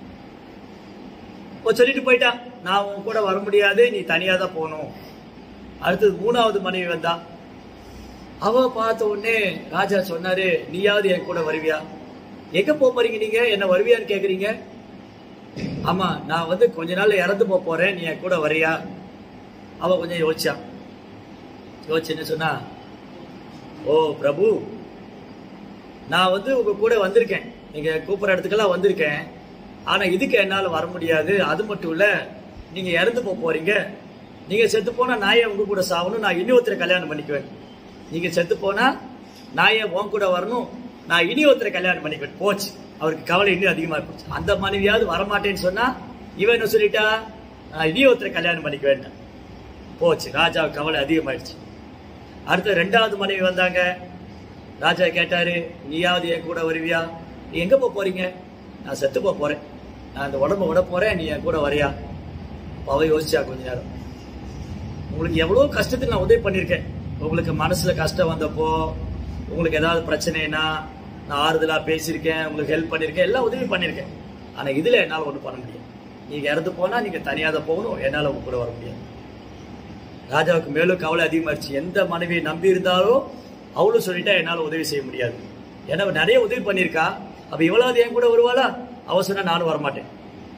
இப்போ சொல்லிட்டு போயிட்டா நான் உன் கூட வர முடியாது நீ தனியா தான் போகணும் அடுத்தது மூணாவது மனைவி வந்தா அவ பார்த்த உடனே ராஜா சொன்னாரு நீயாவது என் கூட வருவியா எங்க போக போறீங்க நீங்க என்ன வருவியான்னு கேக்குறீங்க ஆமா நான் வந்து கொஞ்ச நாள்ல இறந்து போக போறேன் நீ என் கூட வரியா அவ கொஞ்சம் யோசிச்சா யோசிச்சு என்ன சொன்னா ஓ பிரபு நான் வந்து உங்க கூட வந்திருக்கேன் நீங்க கூப்பிடுற இடத்துக்கெல்லாம் வந்திருக்கேன் ஆனா இதுக்கு என்னால வர முடியாது அது மட்டும் இல்ல நீங்க இறந்து போக போறீங்க நீங்க செத்து போனா நான் ஏன் உங்க கூட சாகணும் நான் இன்னொருத்தரை கல்யாணம் பண்ணிக்குவேன் நீங்க செத்து போனா நான் ஏன் உன் கூட வரணும் நான் இனி ஒருத்தரை கல்யாணம் பண்ணிக்குவேன் போச்சு அவருக்கு கவலை இன்னும் அதிகமா போச்சு அந்த மனைவியாவது வரமாட்டேன்னு சொன்னா இவன் என்ன சொல்லிட்டா நான் இனி ஒருத்தரை கல்யாணம் பண்ணிக்க வேண்டாம் போச்சு ராஜாவுக்கு கவலை அதிகமாயிடுச்சு அடுத்து ரெண்டாவது மனைவி வந்தாங்க ராஜா கேட்டாரு நீயாவது என் கூட வருவியா நீ எங்க போக போறீங்க நான் செத்து போக போறேன் நான் அந்த உடம்ப விட போறேன் நீ என் கூட வரியா அவ யோசிச்சா கொஞ்ச நேரம் உங்களுக்கு எவ்வளவு கஷ்டத்துக்கு நான் உதவி பண்ணியிருக்கேன் உங்களுக்கு மனசுல கஷ்டம் வந்தப்போ உங்களுக்கு ஏதாவது பிரச்சனைனா நான் ஆறுதலா பேசியிருக்கேன் உங்களுக்கு ஹெல்ப் பண்ணியிருக்கேன் எல்லாம் உதவி பண்ணியிருக்கேன் ஆனா இதுல என்னால ஒண்ணும் பண்ண முடியாது நீங்க இறந்து போனா நீங்க தனியா தான் போகணும் என்னால உங்க கூட வர முடியாது ராஜாவுக்கு மேலும் கவலை அதிகமாயிருச்சு எந்த மனைவியை நம்பி இருந்தாலோ அவளும் சொல்லிட்டா என்னால உதவி செய்ய முடியாது ஏன்னா அவ நிறைய உதவி பண்ணியிருக்கா அப்ப இவ்வளவு என் கூட வருவாளா அவ சொன்னா நானும் வரமாட்டேன்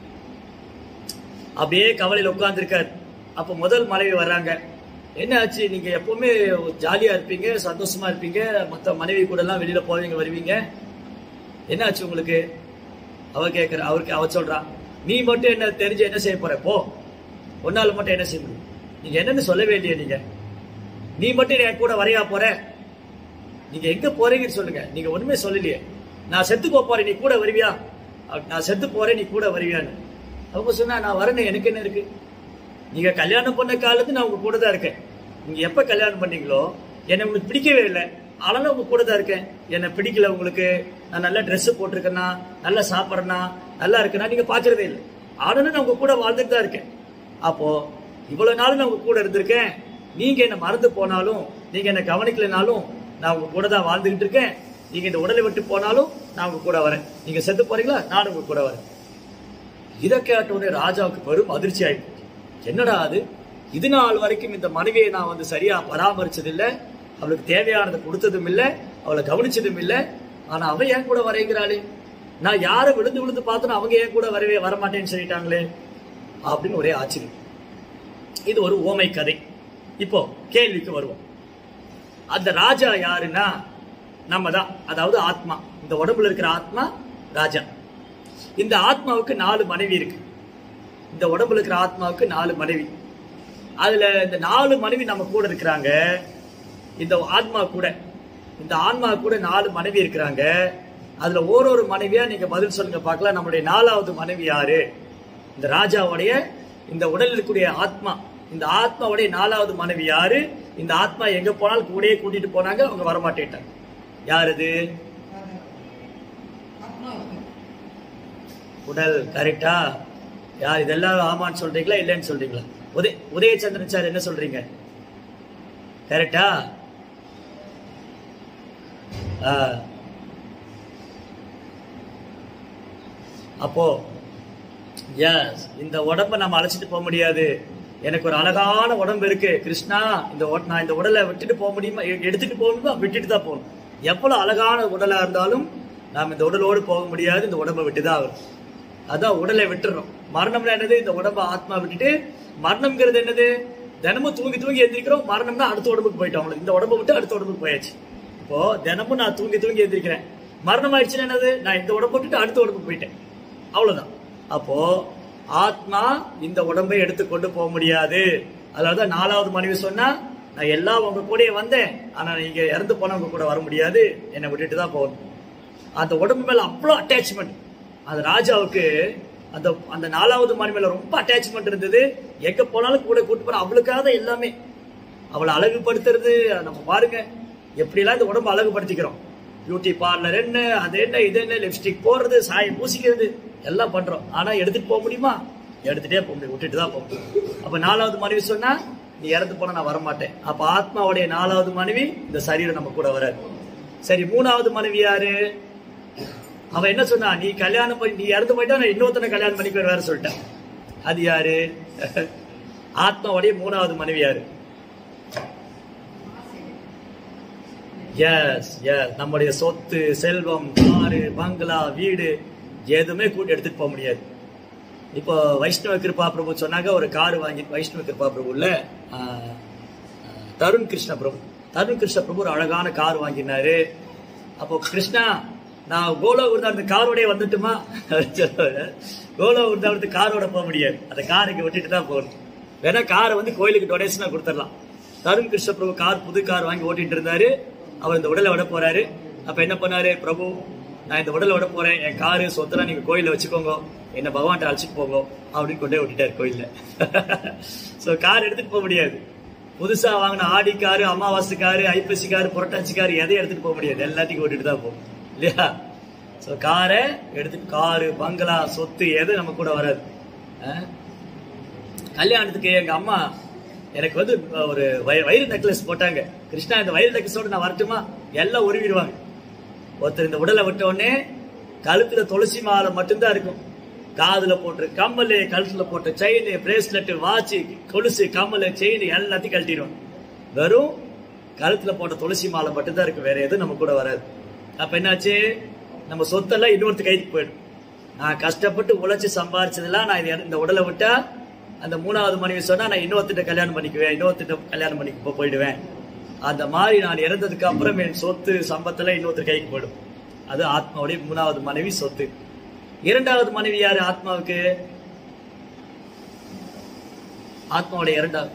அப்படியே கவலையில் உட்கார்ந்துருக்காரு அப்ப முதல் மனைவி வர்றாங்க என்ன ஆச்சு நீங்க எப்பவுமே ஜாலியா இருப்பீங்க சந்தோஷமா இருப்பீங்க மத்த மனைவி கூட எல்லாம் வெளியில போவீங்க வருவீங்க என்ன ஆச்சு உங்களுக்கு அவ கேக்குற அவருக்கு அவ சொல்றா நீ மட்டும் என்ன தெரிஞ்சு என்ன செய்ய போற போ ஒன்னால மட்டும் என்ன செய்ய முடியும் நீங்க என்னன்னு சொல்லவே இல்லையே நீங்க நீ மட்டும் என் கூட வரையா போற நீங்க எங்க போறீங்கன்னு சொல்லுங்க நீங்க ஒண்ணுமே சொல்லலையே நான் செத்து போக போறேன் நீ கூட வருவியா அவ- நான் செத்து போறேன் நீ கூட வருவியான்னு அவங்க சொன்னா நான் வரேன்னு எனக்கு என்ன இருக்கு நீங்க கல்யாணம் பண்ண காலத்து நான் உங்க கூட தான் இருக்கேன் நீங்க எப்ப கல்யாணம் பண்ணீங்களோ என்னை உங்களுக்கு பிடிக்கவே இல்லை ஆனாலும் உங்க கூட தான் இருக்கேன் என்னை பிடிக்கல உங்களுக்கு நான் நல்ல Dress போட்டிருக்கேனா நல்லா சாப்பிட்றேனா நல்லா இருக்கேனா நீங்க பாக்குறதே இல்லை ஆனாலும் நான் உங்க கூட வாழ்ந்துட்டு தான் இருக்கேன் அப்போ இவ்வளவு நாள் நான் உங்க கூட இருந்திருக்கேன் நீங்க என்ன மறந்து போனாலும் நீங்க என்ன கவனிக்கலைனாலும் நான் உங்க கூட தான் வாழ்ந்துகிட்டு இருக்கேன் நீங்க இந்த உடலை விட்டு போனாலும் நான் உங்க கூட வரேன் நீங்க செத்து போறீங்களா நானும் உங்க கூட வரேன் இதை கேட்ட உடனே ராஜாவுக்கு பெரும் அதிர்ச்சி ஆயிடுச்சு என்னடா அது இது நாள் வரைக்கும் இந்த மனைவியை நான் வந்து சரியா பராமரிச்சது இல்ல அவளுக்கு தேவையானதை கொடுத்ததும் இல்ல அவளை கவனிச்சதும் இல்ல ஆனா அவ ஏன் கூட வரைங்கிறாளே நான் யாரை விழுந்து விழுந்து பார்த்தனோ அவங்க ஏன் கூட வரவே வரமாட்டேன்னு சொல்லிட்டாங்களே அப்படின்னு ஒரே ஆச்சரியம் இது ஒரு ஓமை கதை இப்போ கேள்விக்கு வருவோம் அந்த ராஜா யாருன்னா நம்ம தான் அதாவது ஆத்மா இந்த உடம்புல இருக்கிற ஆத்மா ராஜா இந்த ஆத்மாவுக்கு நாலு மனைவி இருக்கு இந்த உடம்புல இருக்கிற ஆத்மாவுக்கு நாலு மனைவி அதுல இந்த நாலு மனைவி நம்ம கூட இருக்கிறாங்க இந்த ஆத்மா கூட இந்த ஆன்மா கூட நாலு மனைவி இருக்கிறாங்க அதுல ஓரொரு மனைவியா நீங்க பதில் சொல்லுங்க பார்க்கலாம் நம்முடைய நாலாவது மனைவி யாரு இந்த ராஜாவுடைய இந்த உடலில் இருக்கக்கூடிய ஆத்மா இந்த ஆத்மாவுடைய நாலாவது மனைவி யாரு இந்த ஆத்மா எங்க போனாலும் கூடயே கூட்டிட்டு போனாங்க அவங்க வரமாட்டேட்டாங்க யார் இது உடல் கரெக்டா யார் இதெல்லாம் ஆமான்னு சொல்றீங்களா இல்லைன்னு சொல்றீங்களா உதய உதயச்சந்திரன் சார் என்ன சொல்றீங்க கரெக்டா ஆ. அப்போ எஸ் இந்த உடம்ப நம்ம அழைச்சிட்டு போக முடியாது எனக்கு ஒரு அழகான உடம்பு இருக்கு கிருஷ்ணா இந்த உட- நான் இந்த உடலை விட்டுட்டு போக முடியுமா எ- எடுத்துட்டு போகணுமா விட்டுட்டு தான் போகணும் எவ்வளவு அழகான உடலா இருந்தாலும் நாம் இந்த உடலோடு போக முடியாது இந்த உடம்பை விட்டு தான் ஆகணும் அதான் உடலை விட்டுறோம் மரணம்னா என்னது இந்த உடம்ப ஆத்மா விட்டுட்டு மரணம்ங்கிறது என்னது தினமும் தூங்கி தூங்கி எந்திரிக்கிறோம் மரணம்னா அடுத்த உடம்புக்கு போயிட்டோம் அவங்களுக்கு இந்த உடம்பை விட்டு அடுத்த உடம்புக்கு போயாச்சு இப்போ தினமும் நான் தூங்கி தூங்கி எந்திரிக்கிறேன் மரணம் ஆயிடுச்சுன்னா என்னது நான் இந்த உடம்பை விட்டுட்டு அடுத்த உடம்புக்கு போயிட்டேன் அவ்வளவுதான் அப்போ ஆத்மா இந்த உடம்பை எடுத்து கொண்டு போக முடியாது அதனாலதான் நாலாவது மனைவி சொன்னா நான் எல்லாம் உங்க கூடயே வந்தேன் ஆனா நீங்க இறந்து போனவங்க கூட வர முடியாது என்னை விட்டுட்டு தான் போகணும் அந்த உடம்பு மேல அவ்வளோ அட்டாச்மெண்ட் அந்த ராஜாவுக்கு அந்த அந்த நாலாவது மணி மேல ரொம்ப அட்டாச்மெண்ட் இருந்தது எங்க போனாலும் கூட கூட்டு போற அவளுக்காக தான் எல்லாமே அவளை அழகுபடுத்துறது நம்ம பாருங்க எப்படிலாம் இந்த உடம்பு அழகுபடுத்திக்கிறோம் பியூட்டி பார்லர் என்ன அது என்ன இது என்ன லிப்ஸ்டிக் போடுறது சாயம் பூசிக்கிறது எல்லாம் பண்றோம் ஆனா எடுத்துட்டு போக முடியுமா எடுத்துட்டே போக முடியும் விட்டுட்டு தான் போக முடியும் அப்ப நாலாவது மனைவி சொன்னா நீ இறந்து போனா நான் வரமாட்டேன் அப்ப ஆத்மாவுடைய நாலாவது மனைவி இந்த சரீரம் நம்ம கூட வராது சரி மூணாவது மனைவி யாரு அவ என்ன சொன்னா நீ கல்யாணம் பண்ணி நீ இறந்து போயிட்டா நான் இன்னொருத்தனை கல்யாணம் பண்ணிக்குவேன் வேற சொல்லிட்டேன் அது யாரு ஆத்மாவுடைய மூணாவது மனைவி யாரு எஸ் எஸ் நம்முடைய சொத்து செல்வம் காரு பங்களா வீடு எதுவுமே கூட்டி எடுத்துட்டு போக முடியாது இப்போ வைஷ்ணவ கிருபா பிரபு சொன்னாங்க ஒரு கார் வாங்கி வைஷ்ணவ கிருபா பிரபுல ஆஹ், ஆஹ், தருண் கிருஷ்ண பிரபு தருண் கிருஷ்ண பிரபு ஒரு அழகான கார் வாங்கினாரு அப்போ கிருஷ்ணா நான் கோலா விருந்தாவனத்து காரோடய வந்துட்டுமா கோலா விருந்தாவனத்து காரோட போக முடியாது அந்த கார் இங்க விட்டுட்டு தான் போகணும் வேணா காரை வந்து கோயிலுக்கு டொனேஷனா கொடுத்துடலாம் தருண் கிருஷ்ண பிரபு கார் புது கார் வாங்கி ஓட்டிட்டு இருந்தாரு அவர் இந்த உடலை விட போறாரு அப்ப என்ன பண்ணாரு பிரபு நான் இந்த உடலை விட போறேன் என் காரு சொத்தெல்லாம் நீங்க கோயில்ல வச்சுக்கோங்க என்ன பகவான்கிட்ட அழைச்சிட்டு போங்க அப்படின்னு கொண்டே விட்டுட்டாரு கோயில்ல சோ கார் எடுத்துட்டு போக முடியாது புதுசா வாங்கின ஆடி காரு அமாவாசை காரு ஐப்பசி காரு புரட்டாச்சி காரு எதையும் எடுத்துட்டு போக முடியாது எல்லாத்தையும் ஓட்டிட்டு தான் போகும் இல்லையா சோ காரை எடுத்துட்டு காரு பங்களா சொத்து எது நம்ம கூட வராது அஹ்? கல்யாணத்துக்கு எங்க அம்மா எனக்கு வந்து ஒரு வய- வயிறு நெக்லஸ் போட்டாங்க கிருஷ்ணா இந்த வயிறு நெக்லஸோட நான் வரட்டுமா எல்லாம் உருவிடுவாங்க ஒருத்தர் இந்த உடலை விட்ட உடனே கழுத்துல துளசி மாலை மட்டும்தான் இருக்கும் காதுல போட்டு கம்மல் கழுத்துல போட்ட செயின் பிரேஸ்லெட் வாட்ச் கொலுசு கம்மல் செயின் எல்லாத்தையும் கழட்டிடுவாங்க வெறும் கழுத்துல போட்ட துளசி மாலை மட்டும்தான் இருக்கு வேற எதுவும் நம்ம கூட வராது அப்ப என்னாச்சு நம்ம சொத்தெல்லாம் இன்னொருத்த கைக்கு போயிடும் நான் கஷ்டப்பட்டு உழைச்சு சம்பாரிச்சதெல்லாம் நான் இது இந்த உடலை விட்டா அந்த மூணாவது மனைவி சொன்னா நான் இன்னொருத்திட்ட கல்யாணம் பண்ணிக்குவேன் இன்னொருத்திட்ட கல்யாணம் பண்ணிக்க போ- போயிடுவேன் அந்த மாதிரி நான் இறந்ததுக்கு அப்புறம் என் சொத்து சம்பத்துல இன்னொருத்தர் கைக்கு போயிடும் அது ஆத்மாவுடைய மூணாவது மனைவி சொத்து இரண்டாவது மனைவி யாரு ஆத்மாவுக்கு ஆத்மாவுடைய இரண்டாவது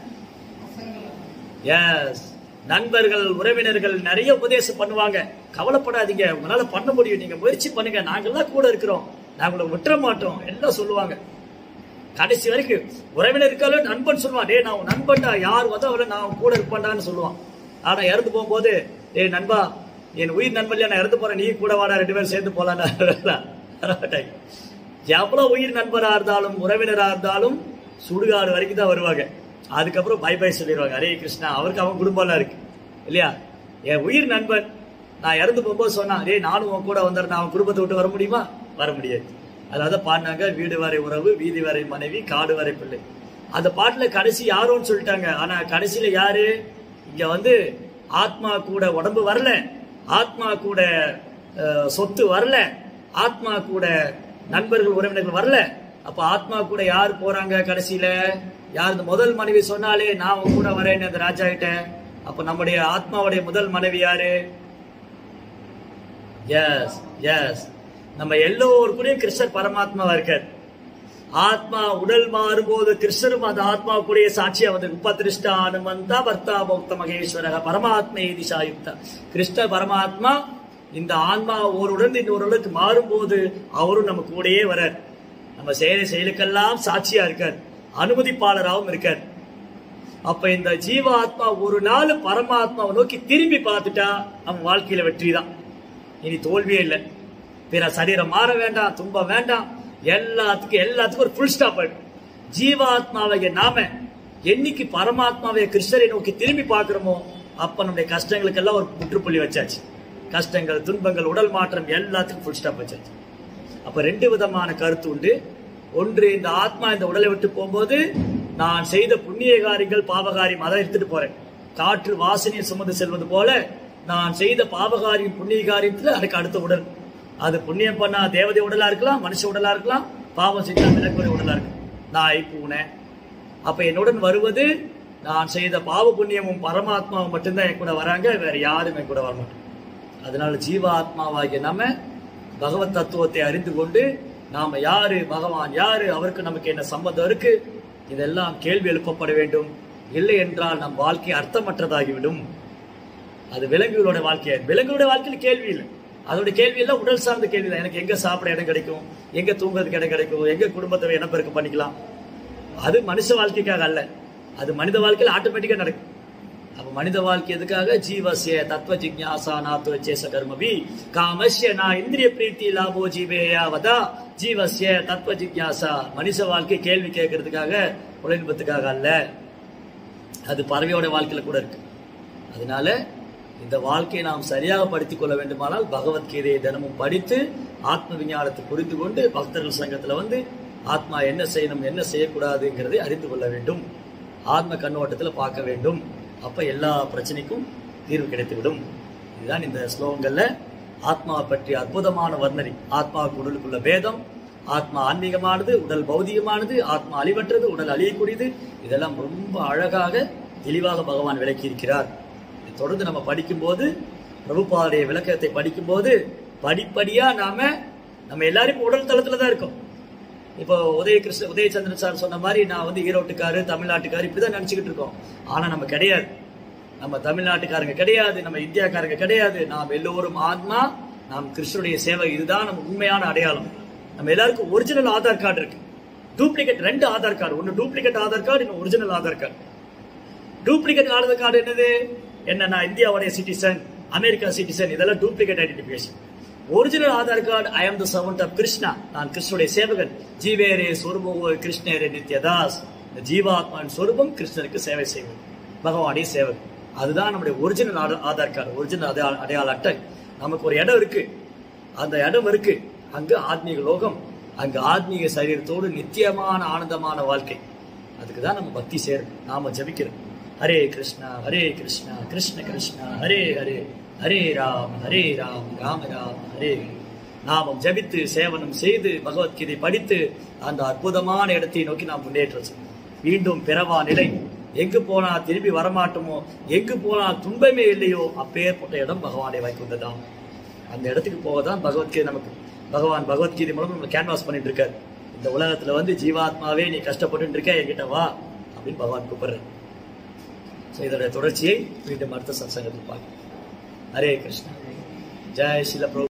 எஸ் நண்பர்கள் உறவினர்கள் நிறைய உபதேசம் பண்ணுவாங்க கவலைப்படாதீங்க உங்களால பண்ண முடியும் நீங்க முயற்சி பண்ணுங்க நாங்கெல்லாம் கூட இருக்கிறோம் நாங்க உங்களை விட்டுற மாட்டோம் எல்லாம் சொல்லுவாங்க கடைசி வரைக்கும் உறவினர் இருக்காலும் நண்பன் சொல்லுவான் டேய் நான் உன் நண்பன்டா யார் வந்தா அவளை நான் உன் கூட இருப்பேன்டான்னு சொல்லுவான் ஆனா இறந்து போகும்போது டேய் நண்பா என் உயிர் நண்பன்ல நான் இறந்து போறேன் நீ கூட வாடா ரெண்டு பேரும் சேர்ந்து போலாம் எவ்வளவு உயிர் நண்பரா இருந்தாலும் உறவினரா இருந்தாலும் சுடுகாடு வரைக்கும் தான் வருவாங்க அதுக்கப்புறம் பை பை சொல்லிடுவாங்க ஹரே கிருஷ்ணா அவருக்கு அவன் குடும்பம்லாம் இருக்கு இல்லையா என் உயிர் நண்பன் நான் இறந்து போகும்போது சொன்னான் டேய் நானும் உன் கூட வந்துடுறேன் அவன் குடும்பத்தை விட்டு வர முடியுமா வர முடியாது அதாவது பாடினாங்க வீடு வரை உறவு வீதி வரை மனைவி காடு வரை பிள்ளை அந்த பாட்டுல கடைசி யாரோன்னு சொல்லிட்டாங்க ஆனா கடைசியில யாரு இங்க வந்து ஆத்மா கூட உடம்பு வரல ஆத்மா கூட அஹ், சொத்து வரல ஆத்மா கூட நண்பர்கள் உறவினர்கள் வரல அப்ப ஆத்மா கூட யார் போறாங்க கடைசியில யார் இந்த முதல் மனைவி சொன்னாலே நான் உன் கூட வரேன்னு அந்த ராஜா கிட்ட அப்ப நம்முடைய ஆத்மாவுடைய முதல் மனைவி யாரு எஸ் எஸ் நம்ம எல்லோருக்குள்ளயும் கிருஷ்ணர் பரமாத்மாவா இருக்கார் ஆத்மா உடல் மாறும்போது கிருஷ்ணரும் அந்த ஆத்மா கூடிய சாட்சியா வந்து உபதிருஷ்டா அனுமந்தா பர்த்தா பௌத்த மகேஸ்வரக பரமாத்மே திசாயுக்தா கிருஷ்ண பரமாத்மா இந்த ஆன்மா ஒரு உடல் இன்னொரு உடலுக்கு மாறும்போது அவரும் நம்ம கூடயே வரார் நம்ம செய்யற செயலுக்கெல்லாம் சாட்சியா இருக்கார் அனுமதிப்பாளராகவும் இருக்கார் அப்ப இந்த ஜீவாத்மா ஒரு நாள் பரமாத்மாவை நோக்கி திரும்பி பார்த்துட்டா அவன் வாழ்க்கையில வெற்றி தான் இனி தோல்வியே இல்லை பிற சரீரம் மாற வேண்டாம் துன்பம் வேண்டாம் எல்லாத்துக்கும் எல்லாத்துக்கும் ஒரு ஃபுல் ஸ்டாப் ஆயிடும் ஜீவாத்மாவை நாம என்னைக்கு பரமாத்மாவை கிருஷ்ணரை நோக்கி திரும்பி பார்க்கிறோமோ அப்ப நம்முடைய கஷ்டங்களுக்கெல்லாம் ஒரு முற்றுப்புள்ளி வச்சாச்சு கஷ்டங்கள் துன்பங்கள் உடல் மாற்றம் எல்லாத்துக்கும் ஃபுல் ஸ்டாப் வச்சாச்சு அப்ப ரெண்டு விதமான கருத்து உண்டு ஒன்று இந்த ஆத்மா இந்த உடலை விட்டு போகும்போது நான் செய்த புண்ணிய காரியங்கள் பாவகாரியம் அதை எடுத்துட்டு போறேன் காற்று வாசனையை சுமந்து செல்வது போல நான் செய்த பாவகாரியம் புண்ணிய காரியத்துல அதுக்கு அடுத்த உடல் அது புண்ணியம் பண்ணா தேவதை உடலா இருக்கலாம் மனுஷ உடலா இருக்கலாம் பாவம் செஞ்சா விலங்குடைய உடலா இருக்கலாம் நாய் பூனை அப்ப என்னுடன் வருவது நான் செய்த பாவ புண்ணியமும் பரமாத்மாவும் மட்டும்தான் என் கூட வராங்க வேற யாரும் என் கூட வரமாட்டோம் அதனால ஜீவ ஆத்மாவாகிய நம்ம பகவத் தத்துவத்தை அறிந்து கொண்டு நாம யாரு பகவான் யாரு அவருக்கு நமக்கு என்ன சம்பந்தம் இருக்கு இதெல்லாம் கேள்வி எழுப்பப்பட வேண்டும் இல்லை என்றால் நம் வாழ்க்கை அர்த்தமற்றதாகிவிடும் அது விலங்குகளோட வாழ்க்கையா விலங்குகளோட வாழ்க்கையில கேள்வி இல்லை அதோட கேள்வி எல்லாம் உடல் சார்ந்த கேள்வி தான் எனக்கு எங்க சாப்பிட இடம் கிடைக்கும் எங்க தூங்குறதுக்கு இடம் கிடைக்கும் எங்க குடும்பத்தை இனப்பெருக்கம் பண்ணிக்கலாம் அது மனுஷ வாழ்க்கைக்காக அல்ல அது மனித வாழ்க்கையில ஆட்டோமேட்டிக்கா நடக்கும் அப்ப மனித வாழ்க்கை எதுக்காக ஜீவசிய தத்துவ ஜிக்ஞாசா நாத்துவ சேச கர்மபி காமஸ்ய நா இந்திரிய பிரீத்தி லாபோ ஜீவேயா வதா ஜீவசிய தத்துவ ஜிக்ஞாசா மனுஷ வாழ்க்கை கேள்வி கேட்கறதுக்காக உலகத்துக்காக அல்ல அது பறவையோட வாழ்க்கையில கூட இருக்கு அதனால இந்த வாழ்க்கையை நாம் சரியாக படித்துக் கொள்ள வேண்டுமானால் பகவத்கீதையை தினமும் படித்து ஆத்ம விஞ்ஞானத்தை புரிந்து கொண்டு பக்தர்கள் சங்கத்துல வந்து ஆத்மா என்ன செய்யணும் என்ன செய்யக்கூடாதுங்கிறதை அறிந்து கொள்ள வேண்டும் ஆத்ம கண்ணோட்டத்துல பார்க்க வேண்டும் அப்ப எல்லா பிரச்சனைக்கும் தீர்வு கிடைத்துவிடும் இதுதான் இந்த ஸ்லோகங்கள்ல ஆத்மாவை பற்றிய அற்புதமான வர்ணனை ஆத்மாவுக்கு உடலுக்குள்ள வேதம் ஆத்மா ஆன்மீகமானது உடல் பௌதிகமானது ஆத்மா அழிவற்றது உடல் அழியக்கூடியது இதெல்லாம் ரொம்ப அழகாக தெளிவாக பகவான் விளக்கி இருக்கிறார் இதை தொடர்ந்து நம்ம படிக்கும்போது பிரபுபாவுடைய விளக்கத்தை படிக்கும்போது படிப்படியா நாம நம்ம எல்லாரும் இப்ப உடல் தளத்துல தான் இருக்கோம் இப்போ உதய கிருஷ்ண உதயச்சந்திரன் சார் சொன்ன மாதிரி நான் வந்து ஈரோட்டுக்காரு தமிழ்நாட்டுக்காரு இப்படிதான் நினைச்சுக்கிட்டு இருக்கோம் ஆனா நம்ம கிடையாது நம்ம தமிழ்நாட்டுக்காரங்க கிடையாது நம்ம இந்தியாக்காரங்க கிடையாது நாம் எல்லோரும் ஆத்மா நாம் கிருஷ்ணனுடைய சேவை இதுதான் நம்ம உண்மையான அடையாளம் நம்ம எல்லாருக்கும் ஒரிஜினல் ஆதார் கார்டு இருக்கு டூப்ளிகேட் ரெண்டு ஆதார் கார்டு ஒன்னு டூப்ளிகேட் ஆதார் கார்டு இன்னும் original Aadhaar card duplicate Aadhaar card என்னது என்ன நான் இந்தியாவுடைய சிட்டிசன் அமெரிக்கா சிட்டிசன் இதெல்லாம் duplicate identification original Aadhaar card I am the servant of Krishna நான் கிருஷ்ணனுடைய சேவகன் ஜீவேரே சொருபோ கிருஷ்ணரே நித்யதாஸ் இந்த ஜீவாத்மான் சொரூபம் கிருஷ்ணருக்கு சேவை செய்வது பகவானுடைய சேவகன் அதுதான் நம்முடைய ஒரிஜினல் ஆதார் கார்டு ஒரிஜினல் அடையாள அடையாள அட்டை நமக்கு ஒரு இடம் இருக்கு அந்த இடம் இருக்கு அங்கு ஆத்மீக லோகம் அங்கு ஆத்மீக சரீரத்தோடு நித்தியமான ஆனந்தமான வாழ்க்கை அதுக்கு தான் நம்ம பக்தி சேரும் நாம ஜபிக்கிறோம் ஹரே கிருஷ்ணா ஹரே கிருஷ்ணா கிருஷ்ண கிருஷ்ணா ஹரே ஹரே ஹரே ராம் ஹரே ராம் ராம ராம் ஹரே ஹரே. நாமம் ஜபித்து சேவனம் செய்து பகவத்கீதை படித்து அந்த அற்புதமான இடத்தை நோக்கி நாம் முன்னேற்றம் செய்வோம் மீண்டும் பிறவா நிலை எங்கு போனா திரும்பி வரமாட்டோமோ எங்கு போனால் துன்பமே இல்லையோ அப்பேற்பட்ட இடம் பகவானை வைக்குந்ததாம் அந்த இடத்துக்கு போக தான் பகவத்கீதை நமக்கு பகவான் பகவத்கீதை மூலம் நம்ம கேன்வாஸ் பண்ணிட்டு இருக்காரு இந்த உலகத்துல வந்து ஜீவாத்மாவே நீ கஷ்டப்பட்டு இருக்க என்கிட்ட வா அப்படின்னு பகவான் கூப்பிடுறாரு ஸோ இதோட தொடர்ச்சியை மீண்டும் அடுத்த சத்சங்கத்தில் பார்க்கலாம் ஹரே கிருஷ்ணா ஜெய் சில பிரபு